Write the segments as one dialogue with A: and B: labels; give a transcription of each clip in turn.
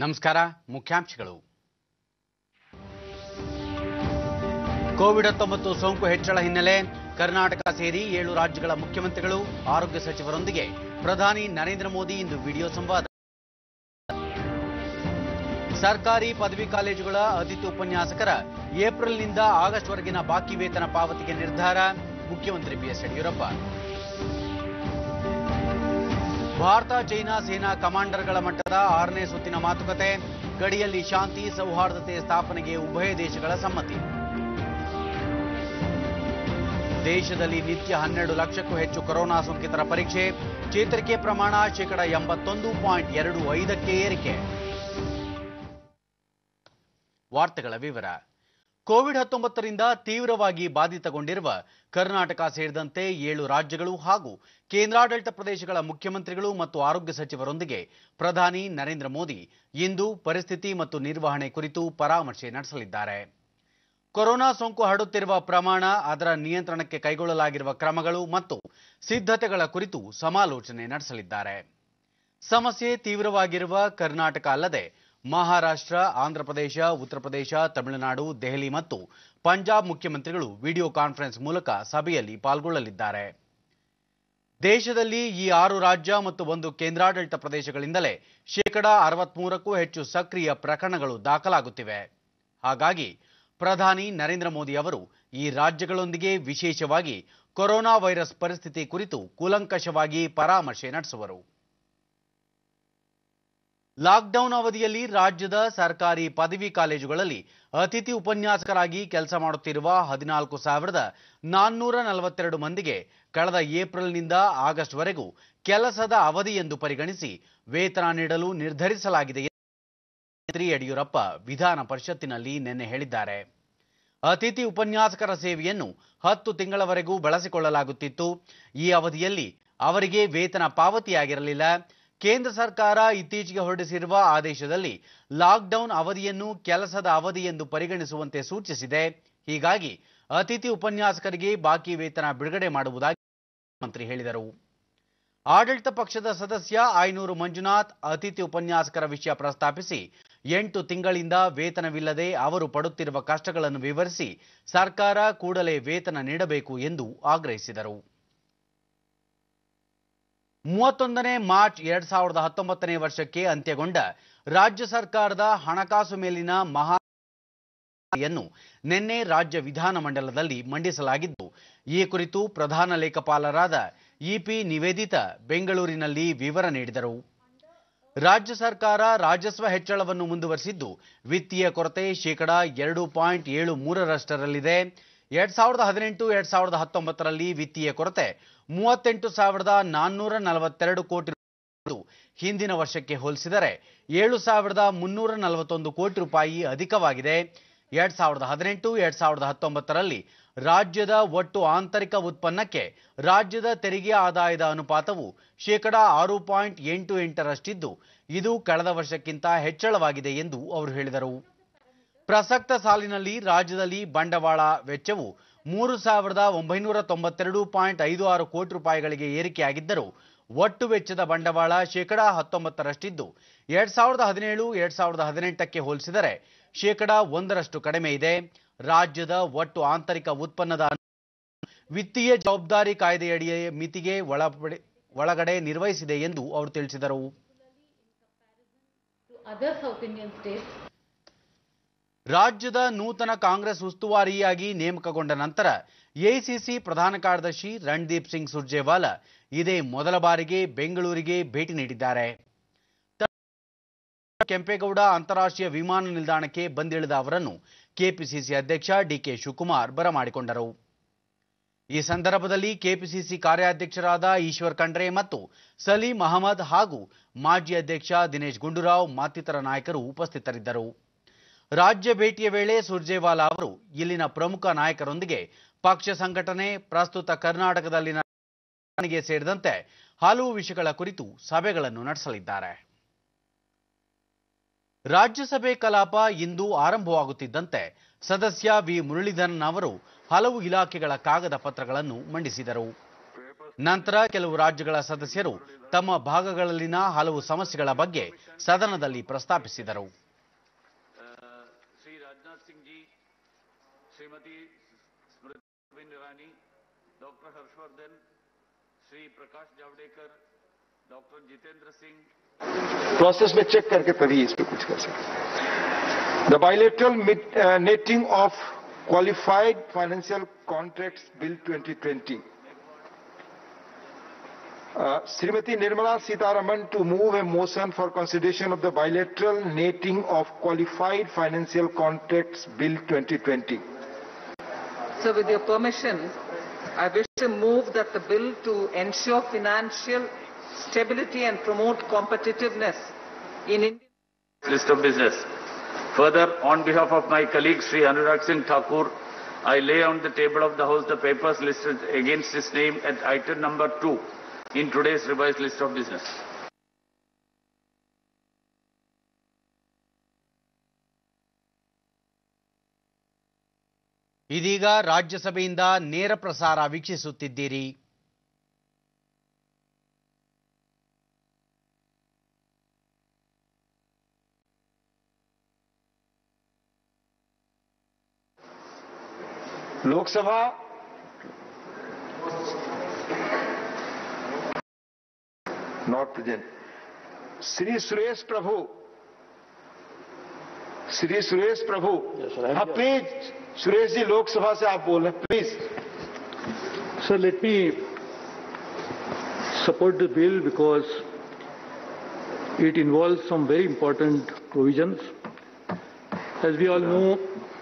A: ನಮಸ್ಕಾರ ಮುಖ್ಯಾಂಶಗಳು ಕೋವಿಡ್ ಹತ್ತೊಂಬತ್ತು ಸೋಂಕು ಹೆಚ್ಚಳ ಹಿನ್ನೆಲೆ ಕರ್ನಾಟಕ ಸೇರಿ ಏಳು ರಾಜ್ಯಗಳ ಮುಖ್ಯಮಂತ್ರಿಗಳು ಆರೋಗ್ಯ ಸಚಿವರೊಂದಿಗೆ ಪ್ರಧಾನಿ ನರೇಂದ್ರ ಮೋದಿ ಇಂದು ವಿಡಿಯೋ ಸಂವಾದ ಸರ್ಕಾರಿ ಪದವಿ ಕಾಲೇಜುಗಳ ಅತಿಥಿ ಉಪನ್ಯಾಸಕರ ಏಪ್ರಿಲ್ನಿಂದ ಆಗಸ್ಟ್ವರೆಗಿನ ಬಾಕಿ ವೇತನ ಪಾವತಿಗೆ ನಿರ್ಧಾರ ಮುಖ್ಯಮಂತ್ರಿ ಬಿಎಸ್ ಯಡಿಯೂರಪ್ಪ ಭಾರತ ಚೈನಾ ಸೇನಾ ಕಮಾಂಡರ್ಗಳ ಮಟ್ಟದ ಆರನೇ ಸುತ್ತಿನ ಮಾತುಕತೆ ಗಡಿಯಲ್ಲಿ ಶಾಂತಿ ಸೌಹಾರ್ದತೆ ಸ್ಥಾಪನೆಗೆ ಉಭಯ ದೇಶಗಳ ಸಮ್ಮತಿ ದೇಶದಲ್ಲಿ ನಿತ್ಯ ಹನ್ನೆರಡು ಲಕ್ಷಕ್ಕೂ ಹೆಚ್ಚು ಕೊರೋನಾ ಸೋಂಕಿತರ ಪರೀಕ್ಷೆ ಚೇತರಿಕೆ ಪ್ರಮಾಣ ಶೇಕಡ ಎಂಬತ್ತೊಂದು ಪಾಯಿಂಟ್ ಎರಡು ಐದಕ್ಕೆ ಏರಿಕೆ ವಾರ್ತೆಗಳ ವಿವರ ಕೋವಿಡ್ ಹತ್ತೊಂಬತ್ತರಿಂದ ತೀವ್ರವಾಗಿ ಬಾಧಿತಗೊಂಡಿರುವ ಕರ್ನಾಟಕ ಸೇರಿದಂತೆ ಏಳು ರಾಜ್ಯಗಳು ಹಾಗೂ ಕೇಂದ್ರಾಡಳಿತ ಪ್ರದೇಶಗಳ ಮುಖ್ಯಮಂತ್ರಿಗಳು ಮತ್ತು ಆರೋಗ್ಯ ಸಚಿವರೊಂದಿಗೆ ಪ್ರಧಾನಿ ನರೇಂದ್ರ ಮೋದಿ ಇಂದು ಪರಿಸ್ಥಿತಿ ಮತ್ತು ನಿರ್ವಹಣೆ ಕುರಿತು ಪರಾಮರ್ಶೆ ನಡೆಸಲಿದ್ದಾರೆ ಕೊರೋನಾ ಸೋಂಕು ಹರಡುತ್ತಿರುವ ಪ್ರಮಾಣ ಅದರ ನಿಯಂತ್ರಣಕ್ಕೆ ಕೈಗೊಳ್ಳಲಾಗಿರುವ ಕ್ರಮಗಳು ಮತ್ತು ಸಿದ್ಧತೆಗಳ ಕುರಿತು ಸಮಾಲೋಚನೆ ನಡೆಸಲಿದ್ದಾರೆ ಸಮಸ್ಯೆ ತೀವ್ರವಾಗಿರುವ ಕರ್ನಾಟಕ ಅಲ್ಲದೆ ಮಹಾರಾಷ್ಟ್ರ ಆಂಧ್ರಪ್ರದೇಶ ಉತ್ತರ ಪ್ರದೇಶ ತಮಿಳುನಾಡು ದೆಹಲಿ ಮತ್ತು ಪಂಜಾಬ್ ಮುಖ್ಯಮಂತ್ರಿಗಳು ವಿಡಿಯೋ ಕಾನ್ಫರೆನ್ಸ್ ಮೂಲಕ ಸಭೆಯಲ್ಲಿ ಪಾಲ್ಗೊಳ್ಳಲಿದ್ದಾರೆ ದೇಶದಲ್ಲಿ ಈ ಆರು ರಾಜ್ಯ ಮತ್ತು ಒಂದು ಕೇಂದ್ರಾಡಳಿತ ಪ್ರದೇಶಗಳಿಂದಲೇ ಶೇಕಡ ಅರವತ್ಮೂರಕ್ಕೂ ಹೆಚ್ಚು ಸಕ್ರಿಯ ಪ್ರಕರಣಗಳು ದಾಖಲಾಗುತ್ತಿವೆ ಹಾಗಾಗಿ ಪ್ರಧಾನಿ ನರೇಂದ್ರ ಮೋದಿ ಅವರು ಈ ರಾಜ್ಯಗಳೊಂದಿಗೆ ವಿಶೇಷವಾಗಿ ಕೊರೋನಾ ವೈರಸ್ ಪರಿಸ್ಥಿತಿ ಕುರಿತು ಕೂಲಂಕಷವಾಗಿ ಪರಾಮರ್ಶೆ ನಡೆಸುವರು ಲಾಕ್ಡೌನ್ ಅವಧಿಯಲ್ಲಿ ರಾಜ್ಯದ ಸರ್ಕಾರಿ ಪದವಿ ಕಾಲೇಜುಗಳಲ್ಲಿ ಅತಿಥಿ ಉಪನ್ಯಾಸಕರಾಗಿ ಕೆಲಸ ಮಾಡುತ್ತಿರುವ ಹದಿನಾಲ್ಕು ಸಾವಿರದ ನಾನ್ನೂರ ನಲವತ್ತೆರಡು ಮಂದಿಗೆ ಕಳೆದ ಏಪ್ರಿಲ್ನಿಂದ ಆಗಸ್ಟ್ವರೆಗೂ ಕೆಲಸದ ಅವಧಿ ಎಂದು ಪರಿಗಣಿಸಿ ವೇತನ ನೀಡಲು ನಿರ್ಧರಿಸಲಾಗಿದೆ ಎಂದು ಮುಖ್ಯಮಂತ್ರಿ ಯಡಿಯೂರಪ್ಪ ವಿಧಾನ ಪರಿಷತ್ತಿನಲ್ಲಿ ನಿನ್ನೆ ಹೇಳಿದ್ದಾರೆ ಅತಿಥಿ ಉಪನ್ಯಾಸಕರ ಸೇವೆಯನ್ನು ಹತ್ತು ತಿಂಗಳವರೆಗೂ ಬಳಸಿಕೊಳ್ಳಲಾಗುತ್ತಿತ್ತು ಈ ಅವಧಿಯಲ್ಲಿ ಅವರಿಗೆ ವೇತನ ಪಾವತಿಯಾಗಿರಲಿಲ್ಲ ಕೇಂದ್ರ ಸರ್ಕಾರ ಇತ್ತೀಚೆಗೆ ಹೊರಡಿಸಿರುವ ಆದೇಶದಲ್ಲಿ ಲಾಕ್ಡೌನ್ ಅವಧಿಯನ್ನು ಕೆಲಸದ ಅವಧಿ ಎಂದು ಪರಿಗಣಿಸುವಂತೆ ಸೂಚಿಸಿದೆ ಹೀಗಾಗಿ ಅತಿಥಿ ಉಪನ್ಯಾಸಕರಿಗೆ ಬಾಕಿ ವೇತನ ಬಿಡುಗಡೆ ಮಾಡುವುದಾಗಿ ಮುಖ್ಯಮಂತ್ರಿ ಹೇಳಿದರು ಆಡಳಿತ ಪಕ್ಷದ ಸದಸ್ಯ ಆಯನೂರು ಮಂಜುನಾಥ್ ಅತಿಥಿ ಉಪನ್ಯಾಸಕರ ವಿಷಯ ಪ್ರಸ್ತಾಪಿಸಿ ಎಂಟು ತಿಂಗಳಿಂದ ವೇತನವಿಲ್ಲದೆ ಅವರು ಪಡುತ್ತಿರುವ ಕಷ್ಟಗಳನ್ನು ವಿವರಿಸಿ ಸರ್ಕಾರ ಕೂಡಲೇ ವೇತನ ನೀಡಬೇಕು ಎಂದು ಆಗ್ರಹಿಸಿದರು ಮೂವತ್ತೊಂದನೇ ಮಾರ್ಚ್ ಎರಡ್ ಸಾವಿರದ ಹತ್ತೊಂಬತ್ತನೇ ವರ್ಷಕ್ಕೆ ಅಂತ್ಯಗೊಂಡ ರಾಜ್ಯ ಸರ್ಕಾರದ ಹಣಕಾಸು ಮೇಲಿನ ಮಹಾ ಯನ್ನು ನಿನ್ನೆ ರಾಜ್ಯ ವಿಧಾನಮಂಡಲದಲ್ಲಿ ಮಂಡಿಸಲಾಗಿದ್ದು ಈ ಕುರಿತು ಪ್ರಧಾನ ಲೇಖಪಾಲರಾದ ಇಪಿ ನಿವೇದಿತ ಬೆಂಗಳೂರಿನಲ್ಲಿ ವಿವರ ನೀಡಿದರು ರಾಜ್ಯ ಸರ್ಕಾರ ರಾಜಸ್ವ ಹೆಚ್ಚಳವನ್ನು ಮುಂದುವರಿಸಿದ್ದು ವಿತ್ತೀಯ ಕೊರತೆ ಶೇಕಡ ಎರಡು ಪಾಯಿಂಟ್ ಏಳು ಮೂರರಷ್ಟರಲ್ಲಿದೆ ಎರಡ್ ಸಾವಿರದ ಹದಿನೆಂಟು ಎರಡ್ ಸಾವಿರದ ಹತ್ತೊಂಬತ್ತರಲ್ಲಿ ವಿತ್ತೀಯ ಕೊರತೆ ಮೂವತ್ತೆಂಟು ಸಾವಿರದ ನಾನ್ನೂರ ನಲವತ್ತೆರಡು ಕೋಟಿ ರೂಪಾಯಿ ಹಿಂದಿನ ವರ್ಷಕ್ಕೆ ಹೋಲಿಸಿದರೆ ಏಳು ಸಾವಿರದ ಮುನ್ನೂರ ನಲವತ್ತೊಂದು ಕೋಟಿ ರೂಪಾಯಿ ಅಧಿಕವಾಗಿದೆ ಎರಡ್ ಸಾವಿರದ ಹದಿನೆಂಟು ಎರಡ್ ಸಾವಿರದ ಹತ್ತೊಂಬತ್ತರಲ್ಲಿ ರಾಜ್ಯದ ಒಟ್ಟು ಆಂತರಿಕ ಉತ್ಪನ್ನಕ್ಕೆ ರಾಜ್ಯದ ತೆರಿಗೆ ಆದಾಯದ ಅನುಪಾತವು ಶೇಕಡ ಆರು ಪಾಯಿಂಟ್ ಎಂಟು ಎಂಟರಷ್ಟಿದ್ದು ಇದು ಕಳೆದ ವರ್ಷಕ್ಕಿಂತ ಹೆಚ್ಚಳವಾಗಿದೆ ಎಂದು ಅವರು ಹೇಳಿದರು ಪ್ರಸಕ್ತ ಸಾಲಿನಲ್ಲಿ ರಾಜ್ಯದಲ್ಲಿ ಬಂಡವಾಳ ವೆಚ್ಚವು ಮೂರು ಸಾವಿರದ ಒಂಬೈನೂರ ತೊಂಬತ್ತೆರಡು ಪಾಯಿಂಟ್ ಐದು ಆರು ಕೋಟಿ ರೂಪಾಯಿಗಳಿಗೆ ಏರಿಕೆಯಾಗಿದ್ದರೂ ಒಟ್ಟು ವೆಚ್ಚದ ಬಂಡವಾಳ ಶೇಕಡ ಹತ್ತೊಂಬತ್ತರಷ್ಟಿದ್ದು ಎರಡ್ ಸಾವಿರದ ಹದಿನೇಳು ಎರಡ್ ಸಾವಿರದ ಹದಿನೆಂಟಕ್ಕೆ ಹೋಲಿಸಿದರೆ ಶೇಕಡ ಒಂದರಷ್ಟು ಕಡಿಮೆ ಇದೆ ರಾಜ್ಯದ ಒಟ್ಟು ಆಂತರಿಕ ಉತ್ಪನ್ನದ ವಿತ್ತೀಯ ಜವಾಬ್ದಾರಿ ಕಾಯ್ದೆಯಡಿಯ ಮಿತಿಗೆ ಒಳಪಡೆ ಒಳಗಡೆ ನಿರ್ವಹಿಸಿದೆ ಎಂದು ಅವರು ತಿಳಿಸಿದರು
B: to other South Indian states
A: ರಾಜ್ಯದ ನೂತನ ಕಾಂಗ್ರೆಸ್ ಉಸ್ತುವಾರಿಯಾಗಿ ನೇಮಕಗೊಂಡ ನಂತರ ಎಐಸಿಸಿ ಪ್ರಧಾನ ಕಾರ್ಯದರ್ಶಿ ರಣದೀಪ್ ಸಿಂಗ್ ಸುರ್ಜೇವಾಲಾ ಇದೇ ಮೊದಲ ಬಾರಿಗೆ ಬೆಂಗಳೂರಿಗೆ ಭೇಟಿ ನೀಡಿದ್ದಾರೆ ಕೆಂಪೇಗೌಡ ಅಂತಾರಾಷ್ಟ್ರೀಯ ವಿಮಾನ ನಿಲ್ದಾಣಕ್ಕೆ ಬಂದಿಳಿದ ಅವರನ್ನು ಕೆಪಿಸಿಸಿ ಅಧ್ಯಕ್ಷ ಡಿಕೆ ಶಿವಕುಮಾರ್ ಬರಮಾಡಿಕೊಂಡರು ಈ ಸಂದರ್ಭದಲ್ಲಿ ಕೆಪಿಸಿಸಿ ಕಾರ್ಯಾಧ್ಯಕ್ಷರಾದ ಈಶ್ವರ್ ಖಂಡ್ರೆ ಮತ್ತು ಸಲೀಂ ಅಹಮದ್ ಹಾಗೂ ಮಾಜಿ ಅಧ್ಯಕ್ಷ ದಿನೇಶ್ ಗುಂಡೂರಾವ್ ಮತ್ತಿತರ ನಾಯಕರು ಉಪಸ್ಥಿತರಿದ್ದರು ರಾಜ್ಯ ಭೇಟಿಯ ವೇಳೆ ಸುರ್ಜೇವಾಲಾ ಅವರು ಇಲ್ಲಿನ ಪ್ರಮುಖ ನಾಯಕರೊಂದಿಗೆ ಪಕ್ಷ ಸಂಘಟನೆ ಪ್ರಸ್ತುತ ಕರ್ನಾಟಕದಲ್ಲಿನ ಬೆಳವಣಿಗೆ ಸೇರಿದಂತೆ ಹಲವು ವಿಷಯಗಳ ಕುರಿತು ಸಭೆಗಳನ್ನು ನಡೆಸಲಿದ್ದಾರೆ ರಾಜ್ಯಸಭೆ ಕಲಾಪ ಇಂದು ಆರಂಭವಾಗುತ್ತಿದ್ದಂತೆ ಸದಸ್ಯ ವಿ ಮುರಳೀಧರನ್ ಅವರು ಹಲವು ಇಲಾಖೆಗಳ ಕಾಗದ ಪತ್ರಗಳನ್ನು ಮಂಡಿಸಿದರು ನಂತರ ಕೆಲವು ರಾಜ್ಯಗಳ ಸದಸ್ಯರು ತಮ್ಮ ಭಾಗಗಳಲ್ಲಿನ ಹಲವು ಸಮಸ್ಯೆಗಳ ಬಗ್ಗೆ ಸದನದಲ್ಲಿ ಪ್ರಸ್ತಾಪಿಸಿದರು
C: Shri Rajnath Singh ji Shrimati Smriti Irani doctor Harshvardhan Shri Prakash Javadekar doctor Jitendra Singh
D: process में चेक करके तभी इस पे कुछ कर सकते the bilateral netting of qualified financial contracts bill 2020 Uh, Srimati Nirmala Sitaraman to move a motion for consideration of the bilateral netting of qualified financial contracts bill 2020.
E: So with your permission, I wish to move that the bill to ensure financial stability and promote competitiveness in India.
C: list of business. Further, on behalf of my colleague Sri Anurag Singh Thakur, I lay on the table of the House the papers listed against his name at item number 2 in today's revised list of business.
A: ಇದೀಗ ರಾಜ್ಯಸಭೆಯಿಂದ ನೇರ ಪ್ರಸಾರ ವೀಕ್ಷಿಸುತ್ತಿದ್ದೀರಿ
D: Lok Sabha not present Shri Suresh Prabhu Shri Suresh Prabhu हाँ please Suresh जी लोकसभा से आप बोल रहे हैं please
F: Sir, let me support the bill because it involves some very important provisions. As we all know,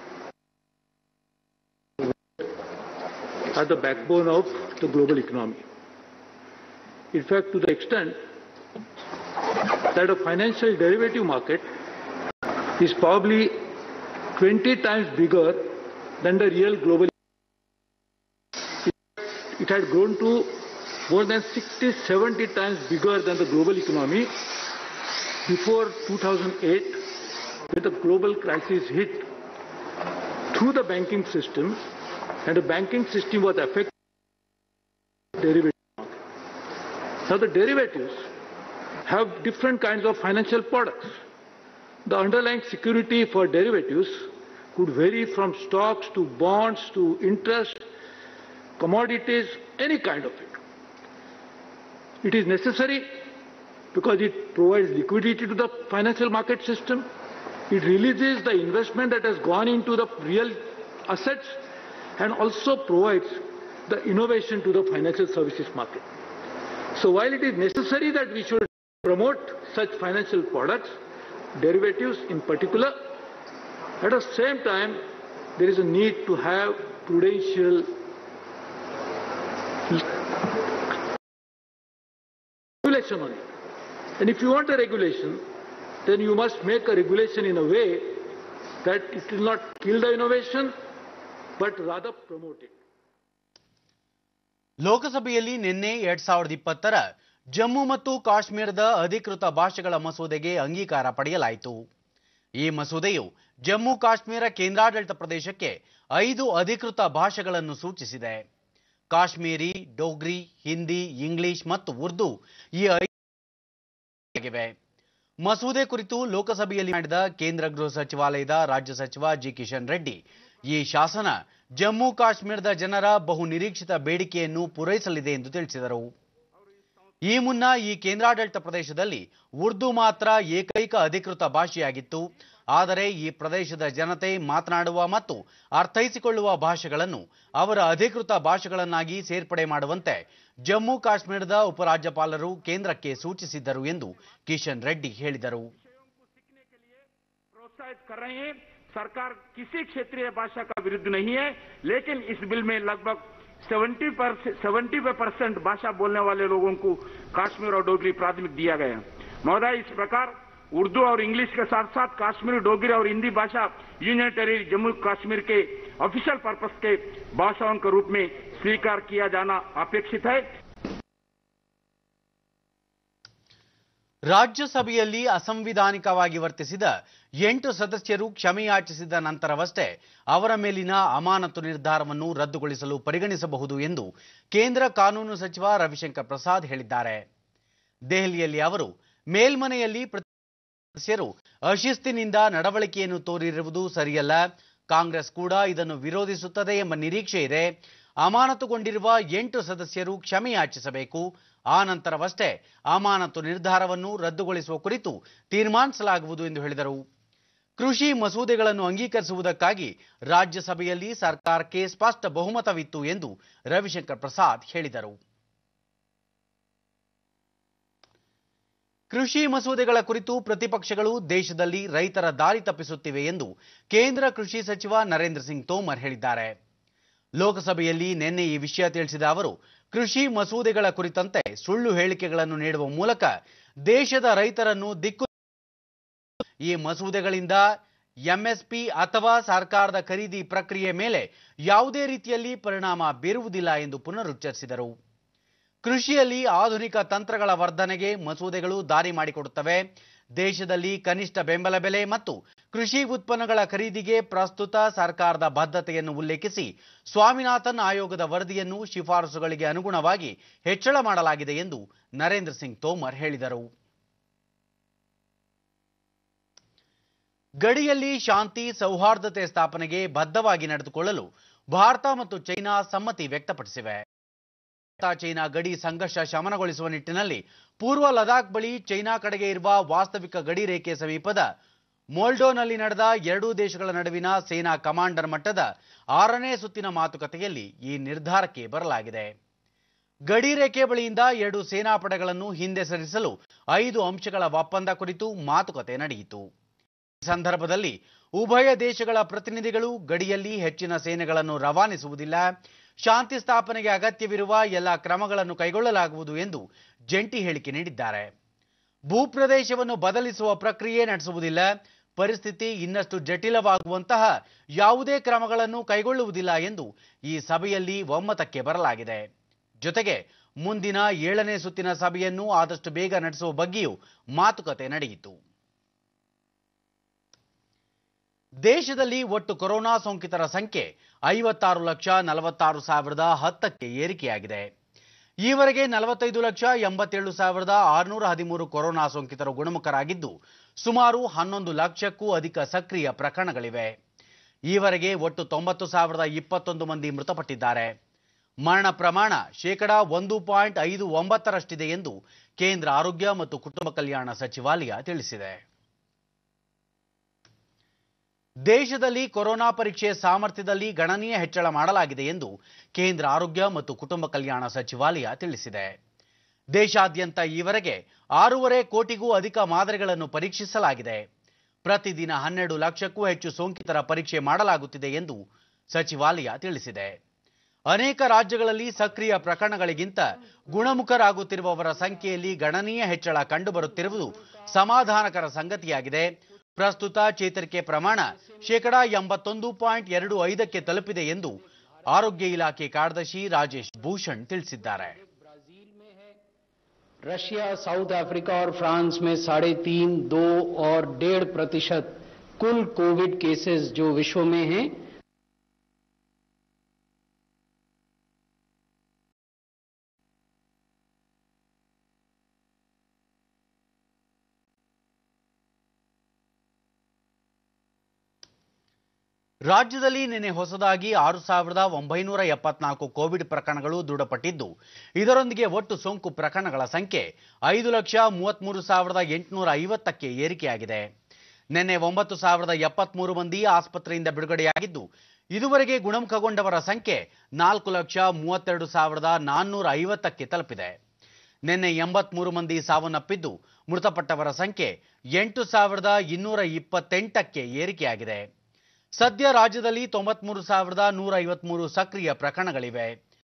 F: are the backbone of the global economy. In fact, to the extent that a financial derivative market is probably 20 times bigger than the real global it had grown to more than 60, 70 times bigger than the global economy before 2008, when the global crisis hit through the banking system, and the banking system was affected by the derivative market. Now the derivatives have different kinds of financial products. The underlying security for derivatives could vary from stocks to bonds to interest commodities, any kind of it. It is necessary because it provides liquidity to the financial market system. It releases the investment that has gone into the real assets and also provides the innovation to the financial services market. So while it is necessary that we should promote such financial products, derivatives in particular, at the same time, there is a need to have prudential regulation on it. And if you want a regulation, then you must make a regulation in a way that it will not kill the innovation, but rather promote it.
A: ಲೋಕಸಭೆಯಲ್ಲಿ ನಿನ್ನೆ ಎರಡ್ ಸಾವಿರದ ಇಪ್ಪತ್ತರ ಜಮ್ಮು ಮತ್ತು ಕಾಶ್ಮೀರದ ಅಧಿಕೃತ ಭಾಷೆಗಳ ಮಸೂದೆಗೆ ಅಂಗೀಕಾರ ಪಡೆಯಲಾಯಿತು ಈ ಮಸೂದೆಯು ಜಮ್ಮು ಕಾಶ್ಮೀರ ಕೇಂದ್ರಾಡಳಿತ ಪ್ರದೇಶಕ್ಕೆ ಐದು ಅಧಿಕೃತ ಭಾಷೆಗಳನ್ನು ಸೂಚಿಸಿದೆ ಕಾಶ್ಮೀರಿ ಡೋಗ್ರಿ ಹಿಂದಿ ಇಂಗ್ಲಿಷ್ ಮತ್ತು ಉರ್ದು ಈ ಐದು ಆಗಿವೆ ಮಸೂದೆ ಕುರಿತು ಲೋಕಸಭೆಯಲ್ಲಿ ಮಾಡಿದ ಕೇಂದ್ರ ಗೃಹ ಸಚಿವಾಲಯದ ರಾಜ್ಯ ಸಚಿವ ಜಿ ಕಿಶನ್ ರೆಡ್ಡಿ ಈ ಶಾಸನ ಜಮ್ಮು ಕಾಶ್ಮೀರದ ಜನರ ಬಹು ನಿರೀಕ್ಷಿತ ಬೇಡಿಕೆಯನ್ನು ಪೂರೈಸಲಿದೆ ಎಂದು ತಿಳಿಸಿದರು ಈ ಮುನ್ನ ಈ ಕೇಂದ್ರಾಡಳಿತ ಪ್ರದೇಶದಲ್ಲಿ ಉರ್ದು ಮಾತ್ರ ಏಕೈಕ ಅಧಿಕೃತ ಭಾಷೆಯಾಗಿತ್ತು ಆದರೆ ಈ ಪ್ರದೇಶದ ಜನತೆ ಮಾತನಾಡುವ ಮತ್ತು ಅರ್ಥೈಸಿಕೊಳ್ಳುವ ಭಾಷೆಗಳನ್ನು ಅವರ ಅಧಿಕೃತ ಭಾಷೆಗಳನ್ನಾಗಿ ಸೇರ್ಪಡೆ ಮಾಡುವಂತೆ ಜಮ್ಮು ಕಾಶ್ಮೀರದ ಉಪರಾಜ್ಯಪಾಲರು ಕೇಂದ್ರಕ್ಕೆ ಸೂಚಿಸಿದ್ದರು ಎಂದು ಕಿಶನ್ ರೆಡ್ಡಿ ಹೇಳಿದರು
G: प्रोत्साहित कर रहे हैं सरकार किसी क्षेत्रीय भाषा का विरुद्ध नहीं है लेकिन इस बिल में लगभग 70 सेवेंटी परसेंट भाषा बोलने वाले लोगों को काश्मीर और डोगरी प्राथमिक दिया गया है महोदय इस प्रकार उर्दू और इंग्लिश के साथ साथ काश्मीरी डोगरी और हिंदी भाषा यूनियन टेरिटरी जम्मू कश्मीर के ऑफिशियल पर्पस के भाषाओं के रूप में स्वीकार किया जाना अपेक्षित है
A: ರಾಜ್ಯಸಭೆಯಲ್ಲಿ ಅಸಂವಿಧಾನಿಕವಾಗಿ ವರ್ತಿಸಿದ ಎಂಟು ಸದಸ್ಯರು ಕ್ಷಮೆಯಾಚಿಸಿದ ನಂತರವಷ್ಟೇ ಅವರ ಮೇಲಿನ ಅಮಾನತು ನಿರ್ಧಾರವನ್ನು ರದ್ದುಗೊಳಿಸಲು ಪರಿಗಣಿಸಬಹುದು ಎಂದು ಕೇಂದ್ರ ಕಾನೂನು ಸಚಿವ ರವಿಶಂಕರ್ ಪ್ರಸಾದ್ ಹೇಳಿದ್ದಾರೆ ದೆಹಲಿಯಲ್ಲಿ ಅವರು ಮೇಲ್ಮನೆಯಲ್ಲಿ ಪ್ರತಿ ಸದಸ್ಯರು ಅಶಿಸ್ತಿನಿಂದ ನಡವಳಿಕೆಯನ್ನು ತೋರಿರುವುದು ಸರಿಯಲ್ಲ ಕಾಂಗ್ರೆಸ್ ಕೂಡ ಇದನ್ನು ವಿರೋಧಿಸುತ್ತದೆ ಎಂಬ ನಿರೀಕ್ಷೆ ಇದೆ ಅಮಾನತುಗೊಂಡಿರುವ ಎಂಟು ಸದಸ್ಯರು ಕ್ಷಮೆಯಾಚಿಸಬೇಕು ಆ ನಂತರವಷ್ಟೇ ಅಮಾನತು ನಿರ್ಧಾರವನ್ನು ರದ್ದುಗೊಳಿಸುವ ಕುರಿತು ತೀರ್ಮಾನಿಸಲಾಗುವುದು ಎಂದು ಹೇಳಿದರು ಕೃಷಿ ಮಸೂದೆಗಳನ್ನು ಅಂಗೀಕರಿಸುವುದಕ್ಕಾಗಿ ರಾಜ್ಯಸಭೆಯಲ್ಲಿ ಸರ್ಕಾರಕ್ಕೆ ಸ್ಪಷ್ಟ ಬಹುಮತವಿತ್ತು ಎಂದು ರವಿಶಂಕರ್ ಪ್ರಸಾದ್ ಹೇಳಿದರು ಕೃಷಿ ಮಸೂದೆಗಳ ಕುರಿತು ಪ್ರತಿಪಕ್ಷಗಳು ದೇಶದಲ್ಲಿ ರೈತರ ದಾರಿ ತಪ್ಪಿಸುತ್ತಿವೆ ಎಂದು ಕೇಂದ್ರ ಕೃಷಿ ಸಚಿವ ನರೇಂದ್ರ ಸಿಂಗ್ ತೋಮರ್ ಹೇಳಿದ್ದಾರೆ ಲೋಕಸಭೆಯಲ್ಲಿ ನಿನ್ನೆ ಈ ವಿಷಯ ತಿಳಿಸಿದ ಅವರು ಕೃಷಿ ಮಸೂದೆಗಳ ಕುರಿತಂತೆ ಸುಳ್ಳು ಹೇಳಿಕೆಗಳನ್ನು ನೀಡುವ ಮೂಲಕ ದೇಶದ ರೈತರನ್ನು ದಿಕ್ಕು ಈ ಮಸೂದೆಗಳಿಂದ ಎಂಎಸ್ಪಿ ಅಥವಾ ಸರ್ಕಾರದ ಖರೀದಿ ಪ್ರಕ್ರಿಯೆ ಮೇಲೆ ಯಾವುದೇ ರೀತಿಯಲ್ಲಿ ಪರಿಣಾಮ ಬೀರುವುದಿಲ್ಲ ಎಂದು ಪುನರುಚ್ಚರಿಸಿದರು ಕೃಷಿಯಲ್ಲಿ ಆಧುನಿಕ ತಂತ್ರಗಳ ವರ್ಧನೆಗೆ ಮಸೂದೆಗಳು ದಾರಿ ಮಾಡಿಕೊಡುತ್ತವೆ ದೇಶದಲ್ಲಿ ಕನಿಷ್ಠ ಬೆಂಬಲ ಬೆಲೆ ಮತ್ತು ಕೃಷಿ ಉತ್ಪನ್ನಗಳ ಖರೀದಿಗೆ ಪ್ರಸ್ತುತ ಸರ್ಕಾರದ ಬದ್ಧತೆಯನ್ನು ಉಲ್ಲೇಖಿಸಿ ಸ್ವಾಮಿನಾಥನ್ ಆಯೋಗದ ವರದಿಯನ್ನು ಶಿಫಾರಸುಗಳಿಗೆ ಅನುಗುಣವಾಗಿ ಹೆಚ್ಚಳ ಮಾಡಲಾಗಿದೆ ಎಂದು ನರೇಂದ್ರ ಸಿಂಗ್ ತೋಮರ್ ಹೇಳಿದರು ಗಡಿಯಲ್ಲಿ ಶಾಂತಿ ಸೌಹಾರ್ದತೆ ಸ್ಥಾಪನೆಗೆ ಬದ್ಧವಾಗಿ ನಡೆದುಕೊಳ್ಳಲು ಭಾರತ ಮತ್ತು ಚೈನಾ ಸಮ್ಮತಿ ವ್ಯಕ್ತಪಡಿಸಿವೆ ಭಾರತ ಚೈನಾ ಗಡಿ ಸಂಘರ್ಷ ಶಮನಗೊಳಿಸುವ ನಿಟ್ಟಿನಲ್ಲಿ ಪೂರ್ವ ಲದಾಖ್ ಬಳಿ ಚೈನಾ ಕಡೆಗೆ ಇರುವ ವಾಸ್ತವಿಕ ಗಡಿ ರೇಖೆ ಸಮೀಪದ ಮೋಲ್ಡೋನಲ್ಲಿ ನಡೆದ ಎರಡೂ ದೇಶಗಳ ನಡುವಿನ ಸೇನಾ ಕಮಾಂಡರ್ ಮಟ್ಟದ ಆರನೇ ಸುತ್ತಿನ ಮಾತುಕತೆಯಲ್ಲಿ ಈ ನಿರ್ಧಾರಕ್ಕೆ ಬರಲಾಗಿದೆ ಗಡಿ ರೇಖೆ ಬಳಿಯಿಂದ ಎರಡು ಸೇನಾ ಪಡೆಗಳನ್ನು ಹಿಂದೆ ಸರಿಸಲು ಐದು ಅಂಶಗಳ ಒಪ್ಪಂದ ಕುರಿತು ಮಾತುಕತೆ ನಡೆಯಿತು ಈ ಸಂದರ್ಭದಲ್ಲಿ ಉಭಯ ದೇಶಗಳ ಪ್ರತಿನಿಧಿಗಳು ಗಡಿಯಲ್ಲಿ ಹೆಚ್ಚಿನ ಸೇನೆಗಳನ್ನು ರವಾನಿಸುವುದಿಲ್ಲ ಶಾಂತಿ ಸ್ಥಾಪನೆಗೆ ಅಗತ್ಯವಿರುವ ಎಲ್ಲ ಕ್ರಮಗಳನ್ನು ಕೈಗೊಳ್ಳಲಾಗುವುದು ಎಂದು ಜಂಟಿ ಹೇಳಿಕೆ ನೀಡಿದ್ದಾರೆ ಭೂಪ್ರದೇಶವನ್ನು ಬದಲಿಸುವ ಪ್ರಕ್ರಿಯೆ ನಡೆಸುವುದಿಲ್ಲ ಪರಿಸ್ಥಿತಿ ಇನ್ನಷ್ಟು ಜಟಿಲವಾಗುವಂತಹ ಯಾವುದೇ ಕ್ರಮಗಳನ್ನು ಕೈಗೊಳ್ಳುವುದಿಲ್ಲ ಎಂದು ಈ ಸಭೆಯಲ್ಲಿ ಒಮ್ಮತಕ್ಕೆ ಬರಲಾಗಿದೆ ಜೊತೆಗೆ ಮುಂದಿನ ಏಳನೇ ಸುತ್ತಿನ ಸಭೆಯನ್ನು ಆದಷ್ಟು ಬೇಗ ನಡೆಸುವ ಬಗ್ಗೆಯೂ ಮಾತುಕತೆ ನಡೆಯಿತು ದೇಶದಲ್ಲಿ ಒಟ್ಟು ಕೊರೋನಾ ಸೋಂಕಿತರ ಸಂಖ್ಯೆ ಐವತ್ತಾರು ಲಕ್ಷ ನಲವತ್ತಾರು ಸಾವಿರದ ಹತ್ತಕ್ಕೆ ಏರಿಕೆಯಾಗಿದೆ ಈವರೆಗೆ ನಲವತ್ತೈದು ಲಕ್ಷ ಎಂಬತ್ತೇಳು ಸಾವಿರದ ಆರುನೂರ ಹದಿಮೂರು ಕೊರೋನಾ ಸೋಂಕಿತರು ಗುಣಮುಖರಾಗಿದ್ದು ಸುಮಾರು ಹನ್ನೊಂದು ಲಕ್ಷಕ್ಕೂ ಅಧಿಕ ಸಕ್ರಿಯ ಪ್ರಕರಣಗಳಿವೆ ಈವರೆಗೆ ಒಟ್ಟು ತೊಂಬತ್ತು ಸಾವಿರದ ಇಪ್ಪತ್ತೊಂದು ಮಂದಿ ಮೃತಪಟ್ಟಿದ್ದಾರೆ ಮರಣ ಪ್ರಮಾಣ ಶೇಕಡಾ ಒಂದು ಪಾಯಿಂಟ್ ಐದು ಒಂಬತ್ತರಷ್ಟಿದೆ ಎಂದು ಕೇಂದ್ರ ಆರೋಗ್ಯ ಮತ್ತು ಕುಟುಂಬ ಕಲ್ಯಾಣ ಸಚಿವಾಲಯ ತಿಳಿಸಿದೆ ದೇಶದಲ್ಲಿ ಕೊರೋನಾ ಪರೀಕ್ಷೆ ಸಾಮರ್ಥ್ಯದಲ್ಲಿ ಗಣನೀಯ ಹೆಚ್ಚಳ ಮಾಡಲಾಗಿದೆ ಎಂದು ಕೇಂದ್ರ ಆರೋಗ್ಯ ಮತ್ತು ಕುಟುಂಬ ಕಲ್ಯಾಣ ಸಚಿವಾಲಯ ತಿಳಿಸಿದೆ ದೇಶಾದ್ಯಂತ ಈವರೆಗೆ ಆರೂವರೆ ಕೋಟಿಗೂ ಅಧಿಕ ಮಾದರಿಗಳನ್ನು ಪರೀಕ್ಷಿಸಲಾಗಿದೆ ಪ್ರತಿದಿನ ಹನ್ನೆರಡು ಲಕ್ಷಕ್ಕೂ ಹೆಚ್ಚು ಸೋಂಕಿತರ ಪರೀಕ್ಷೆ ಮಾಡಲಾಗುತ್ತಿದೆ ಎಂದು ಸಚಿವಾಲಯ ತಿಳಿಸಿದೆ ಅನೇಕ ರಾಜ್ಯಗಳಲ್ಲಿ ಸಕ್ರಿಯ ಪ್ರಕರಣಗಳಿಗಿಂತ ಗುಣಮುಖರಾಗುತ್ತಿರುವವರ ಸಂಖ್ಯೆಯಲ್ಲಿ ಗಣನೀಯ ಹೆಚ್ಚಳ ಕಂಡುಬರುತ್ತಿರುವುದು ಸಮಾಧಾನಕರ ಸಂಗತಿಯಾಗಿದೆ ಪ್ರಸ್ತುತ ಚೇತರಿಕೆ ಪ್ರಮಾಣ ಶೇಕಡಾ ಎಂಬತ್ತೊಂದು ಪಾಯಿಂಟ್ ಎರಡು ಐದಕ್ಕೆ ತಲುಪಿದೆ ಎಂದು ಆರೋಗ್ಯ ಇಲಾಖೆ ಕಾರ್ಯದರ್ಶಿ ರಾಜೇಶ್ ಭೂಷಣ್ ತಿಳಿಸಿದ್ದಾರೆ
H: रशिया साउथ अफ्रीका और फ्रांस में साढ़े तीन दो और डेढ़ प्रतिशत कुल कोविड केसेस जो विश्व में हैं
A: ರಾಜ್ಯದಲ್ಲಿ ನಿನ್ನೆ ಹೊಸದಾಗಿ ಆರು ಸಾವಿರದ ಒಂಬೈನೂರ ಎಪ್ಪತ್ನಾಲ್ಕು ಕೋವಿಡ್ ಪ್ರಕರಣಗಳು ದೃಢಪಟ್ಟಿದ್ದು ಇದರೊಂದಿಗೆ ಒಟ್ಟು ಸೋಂಕು ಪ್ರಕರಣಗಳ ಸಂಖ್ಯೆ ಐದು ಲಕ್ಷ ಮೂವತ್ಮೂರು ಸಾವಿರದ ಎಂಟುನೂರ ಐವತ್ತಕ್ಕೆ ಏರಿಕೆಯಾಗಿದೆ ನಿನ್ನೆ ಒಂಬತ್ತು ಸಾವಿರದ ಎಪ್ಪತ್ಮೂರು ಮಂದಿ ಆಸ್ಪತ್ರೆಯಿಂದ ಬಿಡುಗಡೆಯಾಗಿದ್ದು ಇದುವರೆಗೆ ಗುಣಮುಖಗೊಂಡವರ ಸಂಖ್ಯೆ ನಾಲ್ಕು ಲಕ್ಷ ಮೂವತ್ತೆರಡು ಸಾವಿರದ ನಾನ್ನೂರ ಐವತ್ತಕ್ಕೆ ತಲುಪಿದೆ ನಿನ್ನೆ ಎಂಬತ್ಮೂರು ಮಂದಿ ಸಾವನ್ನಪ್ಪಿದ್ದು ಮೃತಪಟ್ಟವರ ಸಂಖ್ಯೆ ಎಂಟು ಸಾವಿರದ ಇನ್ನೂರ ಇಪ್ಪತ್ತೆಂಟಕ್ಕೆ ಏರಿಕೆಯಾಗಿದೆ ಸದ್ಯ ರಾಜ್ಯದಲ್ಲಿ ತೊಂಬತ್ಮೂರು ಸಾವಿರದ ನೂರ ಐವತ್ಮೂರು ಸಕ್ರಿಯ ಪ್ರಕರಣಗಳಿವೆ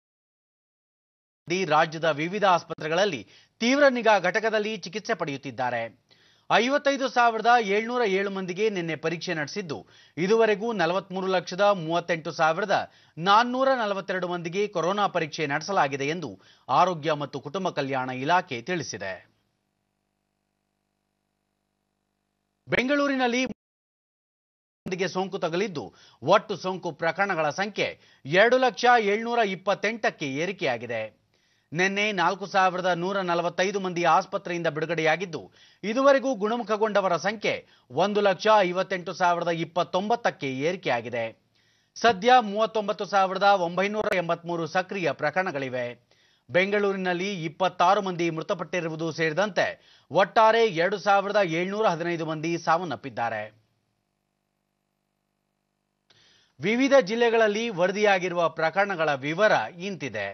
A: ರಾಜ್ಯದ ವಿವಿಧ ಆಸ್ಪತ್ರೆಗಳಲ್ಲಿ ತೀವ್ರ ನಿಗಾ ಘಟಕದಲ್ಲಿ ಚಿಕಿತ್ಸೆ ಪಡೆಯುತ್ತಿದ್ದಾರೆ ಐವತ್ತೈದು ಸಾವಿರದ ಏಳ್ನೂರ ಏಳು ಮಂದಿಗೆ ನಿನ್ನೆ ಪರೀಕ್ಷೆ ನಡೆಸಿದ್ದು ಇದುವರೆಗೂ ನಲವತ್ಮೂರು ಲಕ್ಷದ ಮೂವತ್ತೆಂಟು ಸಾವಿರದ ನಾನ್ನೂರ ನಲವತ್ತೆರಡು ಮಂದಿಗೆ ಕೊರೋನಾ ಪರೀಕ್ಷೆ ನಡೆಸಲಾಗಿದೆ ಎಂದು ಆರೋಗ್ಯ ಮತ್ತು ಕುಟುಂಬ ಕಲ್ಯಾಣ ಇಲಾಖೆ ತಿಳಿಸಿದೆ ಬೆಂಗಳೂರಿನಲ್ಲಿ ಮಂದಿಗೆ ಸೋಂಕು ತಗುಲಿದ್ದು ಒಟ್ಟು ಸೋಂಕು ಪ್ರಕರಣಗಳ ಸಂಖ್ಯೆ ಎರಡು ಲಕ್ಷ ಏಳ್ನೂರ ಇಪ್ಪತ್ತೆಂಟಕ್ಕೆ ಏರಿಕೆಯಾಗಿದೆ ನಿನ್ನೆ ನಾಲ್ಕು ಸಾವಿರದ ನೂರ ನಲವತ್ತೈದು ಮಂದಿ ಆಸ್ಪತ್ರೆಯಿಂದ ಬಿಡುಗಡೆಯಾಗಿದ್ದು ಇದುವರೆಗೂ ಗುಣಮುಖಗೊಂಡವರ ಸಂಖ್ಯೆ ಒಂದು ಲಕ್ಷ ಐವತ್ತೆಂಟು ಸಾವಿರದ ಇಪ್ಪತ್ತೊಂಬತ್ತಕ್ಕೆ ಏರಿಕೆಯಾಗಿದೆ ಸದ್ಯ ಮೂವತ್ತೊಂಬತ್ತು ಸಾವಿರದ ಒಂಬೈನೂರ ಎಂಬತ್ಮೂರು ಸಕ್ರಿಯ ಪ್ರಕರಣಗಳಿವೆ ಬೆಂಗಳೂರಿನಲ್ಲಿ ಇಪ್ಪತ್ತಾರು ಮಂದಿ ಮೃತಪಟ್ಟಿರುವುದು ಸೇರಿದಂತೆ ಒಟ್ಟಾರೆ ಎರಡು ಸಾವಿರದ ಏಳ್ನೂರ ಹದಿನೈದು ಮಂದಿ ಸಾವನ್ನಪ್ಪಿದ್ದಾರೆ ವಿವಿಧ ಜಿಲ್ಲೆಗಳಲ್ಲಿ ವರದಿಯಾಗಿರುವ ಪ್ರಕರಣಗಳ ವಿವರ ಇಂತಿದೆ